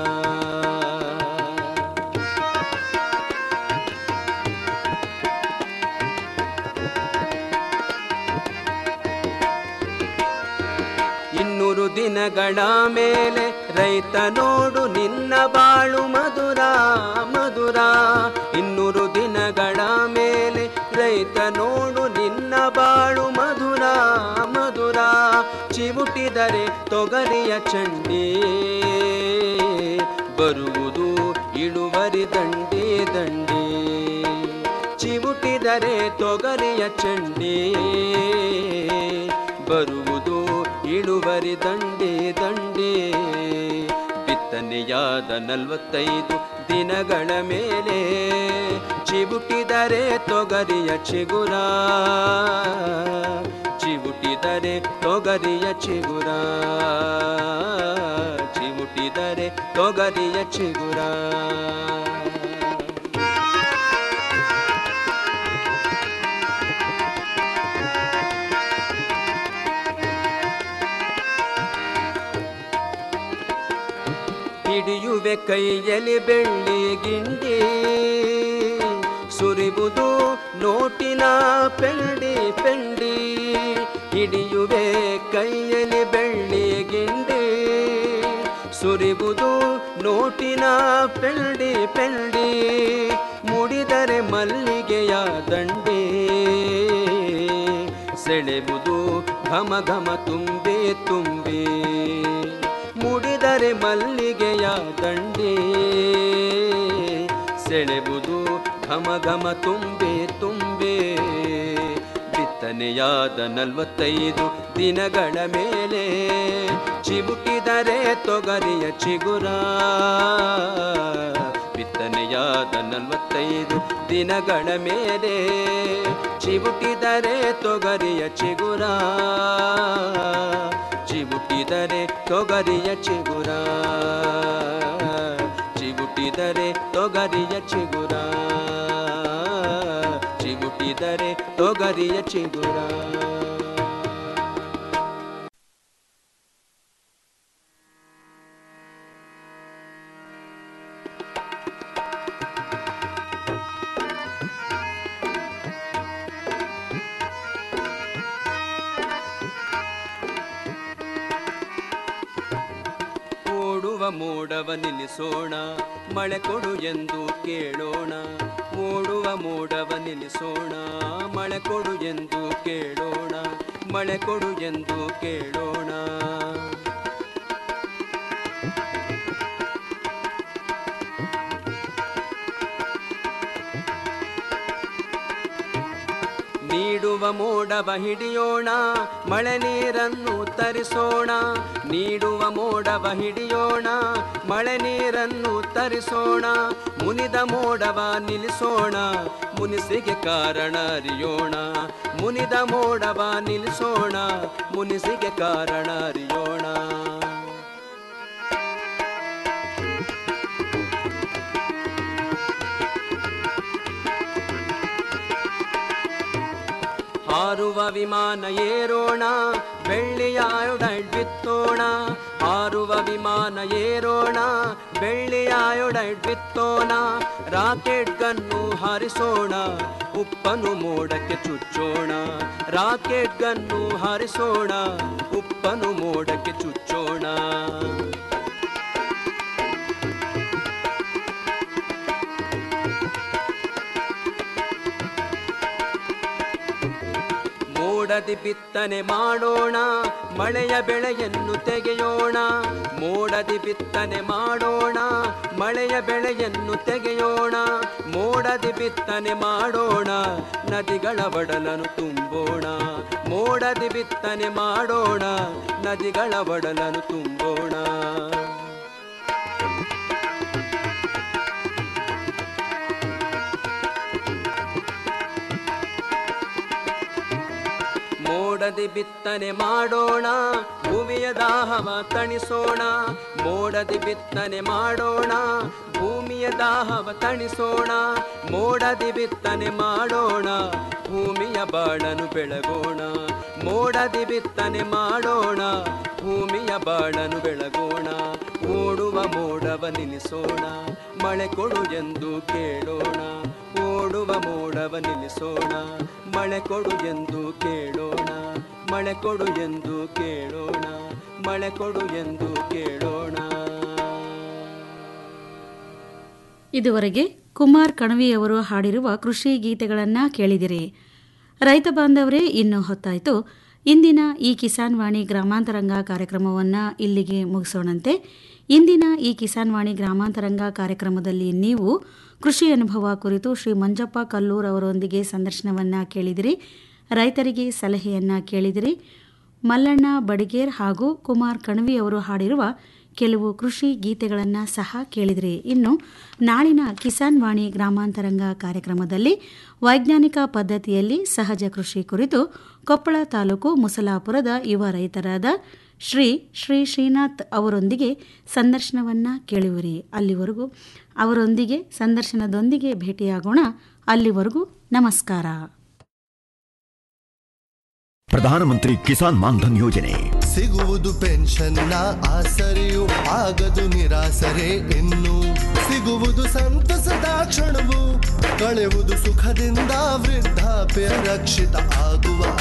ಇನ್ನೂರು ದಿನಗಳ ಮೇಲೆ ರೈತ ನೋಡು ನಿನ್ನ ಬಾಳು ಮಧುರ ಮಧುರ ಇನ್ನೂರು ದಿನಗಳ ಮೇಲೆ ರೈತ ನೋಡು ನಿನ್ನ ಬಾಳು ಮಧುರ ಮಧುರ ಚಿವುಟಿದರೆ ತೊಗರಿಯ ಚಂಡಿ ಬರುವುದು ಇಳುವರಿ ದಂಡಿ ದಂಡಿ ಚಿವುಟಿದರೆ ತೊಗರಿಯ ಚಂಡಿ ಬರುವುದು ಇಳುವರಿ ದಂಡಿ ದಂಡಿ ಬಿತ್ತನೆಯಾದ ನಲವತ್ತೈದು ದಿನಗಳ ಮೇಲೆ ಚಿವುಟಿದರೆ ತೊಗರಿಯ ಚಿಗುರ ಚಿವುಟಿದರೆ ತೊಗರಿಯ ಚಿಗುರ ಚಿವುಟಿದರೆ ತೊಗರಿಯ ಚಿಗುರ ಹಿಡಿಯುವೆ ಕೈಯಲ್ಲಿ ಬೆಳ್ಳಿ ಗಿಂಡಿ ಸುರಿಬುದು ನೋಟಿನ ಪೆಂಡಿ ಪೆಂಡಿ ಹಿಡಿಯುವೆ ಕೈಯಲ್ಲಿ ಬೆಳ್ಳಿ ಗಿಂಡಿ ಸುರಿಬುದು ನೋಟಿನ ಪೆಂಡಿ ಪೆಂಡಿ ಮುಡಿದರೆ ಮಲ್ಲಿಗೆಯ ದಂಡಿ ಸೆಳೆಬುದು ಘಮ ಘಮ ತುಂಬಿ ತುಂಬಿ ಮುಡಿದರೆ ಮಲ್ಲಿಗೆಯ ದಂಡಿ ಸೆಳೆಬುದು ಘಮ ಘಮ ತುಂಬಿ ತುಂಬಿ ಬಿತ್ತನೆಯಾದ ನಲವತ್ತೈದು ದಿನಗಳ ಮೇಲೆ ಚಿಬುಟಿದರೆ ತೊಗರಿಯ ಚಿಗುರ ಬಿತ್ತನೆಯಾದ ನಲವತ್ತೈದು ದಿನಗಳ ಮೇಲೆ ಚಿಬುಟಿದರೆ ತೊಗರಿಯ ಚಿಗುರ ಚಿಬುಟಿದರೆ ತೊಗರಿಯ ಚಿಗುರ ಚಿಬುಟಿದರೆ ತೊಗರಿಯ ಚಿಗುರ ಚಿಗುಟಿದರೆ ತೊಗರಿಯ ಚಿಗುರ ಓಡುವ ಮೋಡವ ನಿಲ್ಲಿಸೋಣ ಮಳೆ ಕೊಡು ಎಂದು ಕೇಳೋಣ ಓಡುವ ಮೋಡವ ನಿಲ್ಲಿಸೋಣ ಮಳೆ ಕೊಡು ಎಂದು ಕೇಳೋಣ ಮಳೆ ಕೊಡು ಎಂದು ಕೇಳೋಣ ನೀಡುವ ಮೋಡವ ಹಿಡಿಯೋಣ ಮಳೆ ನೀರನ್ನು ತರಿಸೋಣ ನೀಡುವ ಮೋಡವ ಹಿಡಿಯೋಣ ಮಳೆ ನೀರನ್ನು ತರಿಸೋಣ ಮುನಿದ ಮೋಡವ ನಿಲ್ಲಿಸೋಣ ಮುನಿಸಿಗೆ ಕಾರಣ ಅರಿಯೋಣ ಮುನಿದ ಮೋಡವ ನಿಲ್ಲಿಸೋಣ ಮುನಿಸಿಗೆ ಕಾರಣ ಅರಿಯೋಣ ಹಾರುವ ವಿಮಾನ ಏರೋಣ ಬೆಳ್ಳಿಯ ಬಿತ್ತೋಣ ಹಾರುವ ವಿಮಾನ ಏರೋಣ ಬೆಳ್ಳಿಯ ಬಿತ್ತೋಣ ರಾಕೆಟ್ ಗನ್ನು ಹಾರಿಸೋಣ ಉಪ್ಪನು ಮೋಡಕ್ಕೆ ಚುಚ್ಚೋಣ ರಾಕೆಟ್ ಗನ್ನು ಹಾರಿಸೋಣ ಉಪ್ಪನು ಮೋಡಕ್ಕೆ ಚುಚ್ಚೋಣ ಮೋಡದಿ ಬಿತ್ತನೆ ಮಾಡೋಣ ಮಳೆಯ ಬೆಳೆಯನ್ನು ತೆಗೆಯೋಣ ಮೋಡದಿ ಬಿತ್ತನೆ ಮಾಡೋಣ ಮಳೆಯ ಬೆಳೆಯನ್ನು ತೆಗೆಯೋಣ ಮೋಡದಿ ಬಿತ್ತನೆ ಮಾಡೋಣ ನದಿಗಳ ಒಡಲನ್ನು ತುಂಬೋಣ ಮೋಡದಿ ಬಿತ್ತನೆ ಮಾಡೋಣ ನದಿಗಳ ಒಡಲನ್ನು ತುಂಬೋಣ ಮೋಡದಿ ಬಿತ್ತನೆ ಮಾಡೋಣ ಭೂಮಿಯ ದಾಹವ ತಣಿಸೋಣ ಮೋಡದಿ ಬಿತ್ತನೆ ಮಾಡೋಣ ಭೂಮಿಯ ದಾಹವ ತಣಿಸೋಣ ಮೋಡದಿ ಬಿತ್ತನೆ ಮಾಡೋಣ ಭೂಮಿಯ ಬಾಳನು ಬೆಳಗೋಣ ಮೋಡದಿ ಬಿತ್ತನೆ ಮಾಡೋಣ ಭೂಮಿಯ ಬಾಳನು ಬೆಳಗೋಣ ಓಡುವ ಮೋಡವ ನಿಲ್ಲಿಸೋಣ ಮಳೆ ಕೊಡು ಎಂದು ಕೇಳೋಣ ಓಡುವ ಮೋಡವ ನಿಲ್ಲಿಸೋಣ ಮಳೆ ಕೊಡು ಎಂದು ಕೇಳೋಣ ಮಳೆ ಕೊಡು ಎಂದು ಕೇಳೋಣ ಮಳೆ ಕೊಡು ಎಂದು ಕೇಳೋಣ ಇದುವರೆಗೆ ಕುಮಾರ್ ಕಣವಿಯವರು ಹಾಡಿರುವ ಕೃಷಿ ಗೀತೆಗಳನ್ನು ಕೇಳಿದಿರಿ ರೈತ ಬಾಂಧವರೇ ಇನ್ನು ಹೊತ್ತಾಯಿತು ಇಂದಿನ ಈ ಕಿಸಾನ್ ವಾಣಿ ಗ್ರಾಮಾಂತರಂಗ ಕಾರ್ಯಕ್ರಮವನ್ನು ಇಲ್ಲಿಗೆ ಮುಗಿಸೋಣಂತೆ ಇಂದಿನ ಈ ಕಿಸಾನ್ ವಾಣಿ ಗ್ರಾಮಾಂತರಂಗ ಕಾರ್ಯಕ್ರಮದಲ್ಲಿ ನೀವು ಕೃಷಿ ಅನುಭವ ಕುರಿತು ಶ್ರೀ ಮಂಜಪ್ಪ ಕಲ್ಲೂರ್ ಅವರೊಂದಿಗೆ ಸಂದರ್ಶನವನ್ನು ಕೇಳಿದಿರಿ ರೈತರಿಗೆ ಸಲಹೆಯನ್ನು ಕೇಳಿದಿರಿ ಮಲ್ಲಣ್ಣ ಬಡಿಗೇರ್ ಹಾಗೂ ಕುಮಾರ್ ಕಣವಿ ಅವರು ಹಾಡಿರುವ ಕೆಲವು ಕೃಷಿ ಗೀತೆಗಳನ್ನು ಸಹ ಕೇಳಿದ್ರಿ ಇನ್ನು ನಾಳಿನ ಕಿಸಾನ್ ವಾಣಿ ಗ್ರಾಮಾಂತರಂಗ ಕಾರ್ಯಕ್ರಮದಲ್ಲಿ ವೈಜ್ಞಾನಿಕ ಪದ್ಧತಿಯಲ್ಲಿ ಸಹಜ ಕೃಷಿ ಕುರಿತು ಕೊಪ್ಪಳ ತಾಲೂಕು ಮುಸಲಾಪುರದ ಯುವ ರೈತರಾದ ಶ್ರೀ ಶ್ರೀ ಶ್ರೀನಾಥ್ ಅವರೊಂದಿಗೆ ಸಂದರ್ಶನವನ್ನು ಕೇಳುವಿರಿ ಅಲ್ಲಿವರೆಗೂ ಅವರೊಂದಿಗೆ ಸಂದರ್ಶನದೊಂದಿಗೆ ಭೇಟಿಯಾಗೋಣ ಅಲ್ಲಿವರೆಗೂ ನಮಸ್ಕಾರ ಪ್ರಧಾನಮಂತ್ರಿ ಕಿಸಾನ್ ಮಾನ್ಧನ್ ಯೋಜನೆ ಸಿಗುವುದು ಪೆನ್ಷನ್ನ ಆಸರೆಯು ಆಗದು ನಿರಾಸರೆ ಇನ್ನು ಸಿಗುವುದು ಸಂತಸದ ಕ್ಷಣವು ಕಳೆಯುವುದು ಸುಖದಿಂದ ವೃದ್ಧಾಪ್ಯ ರಕ್ಷಿತ ಆಗುವ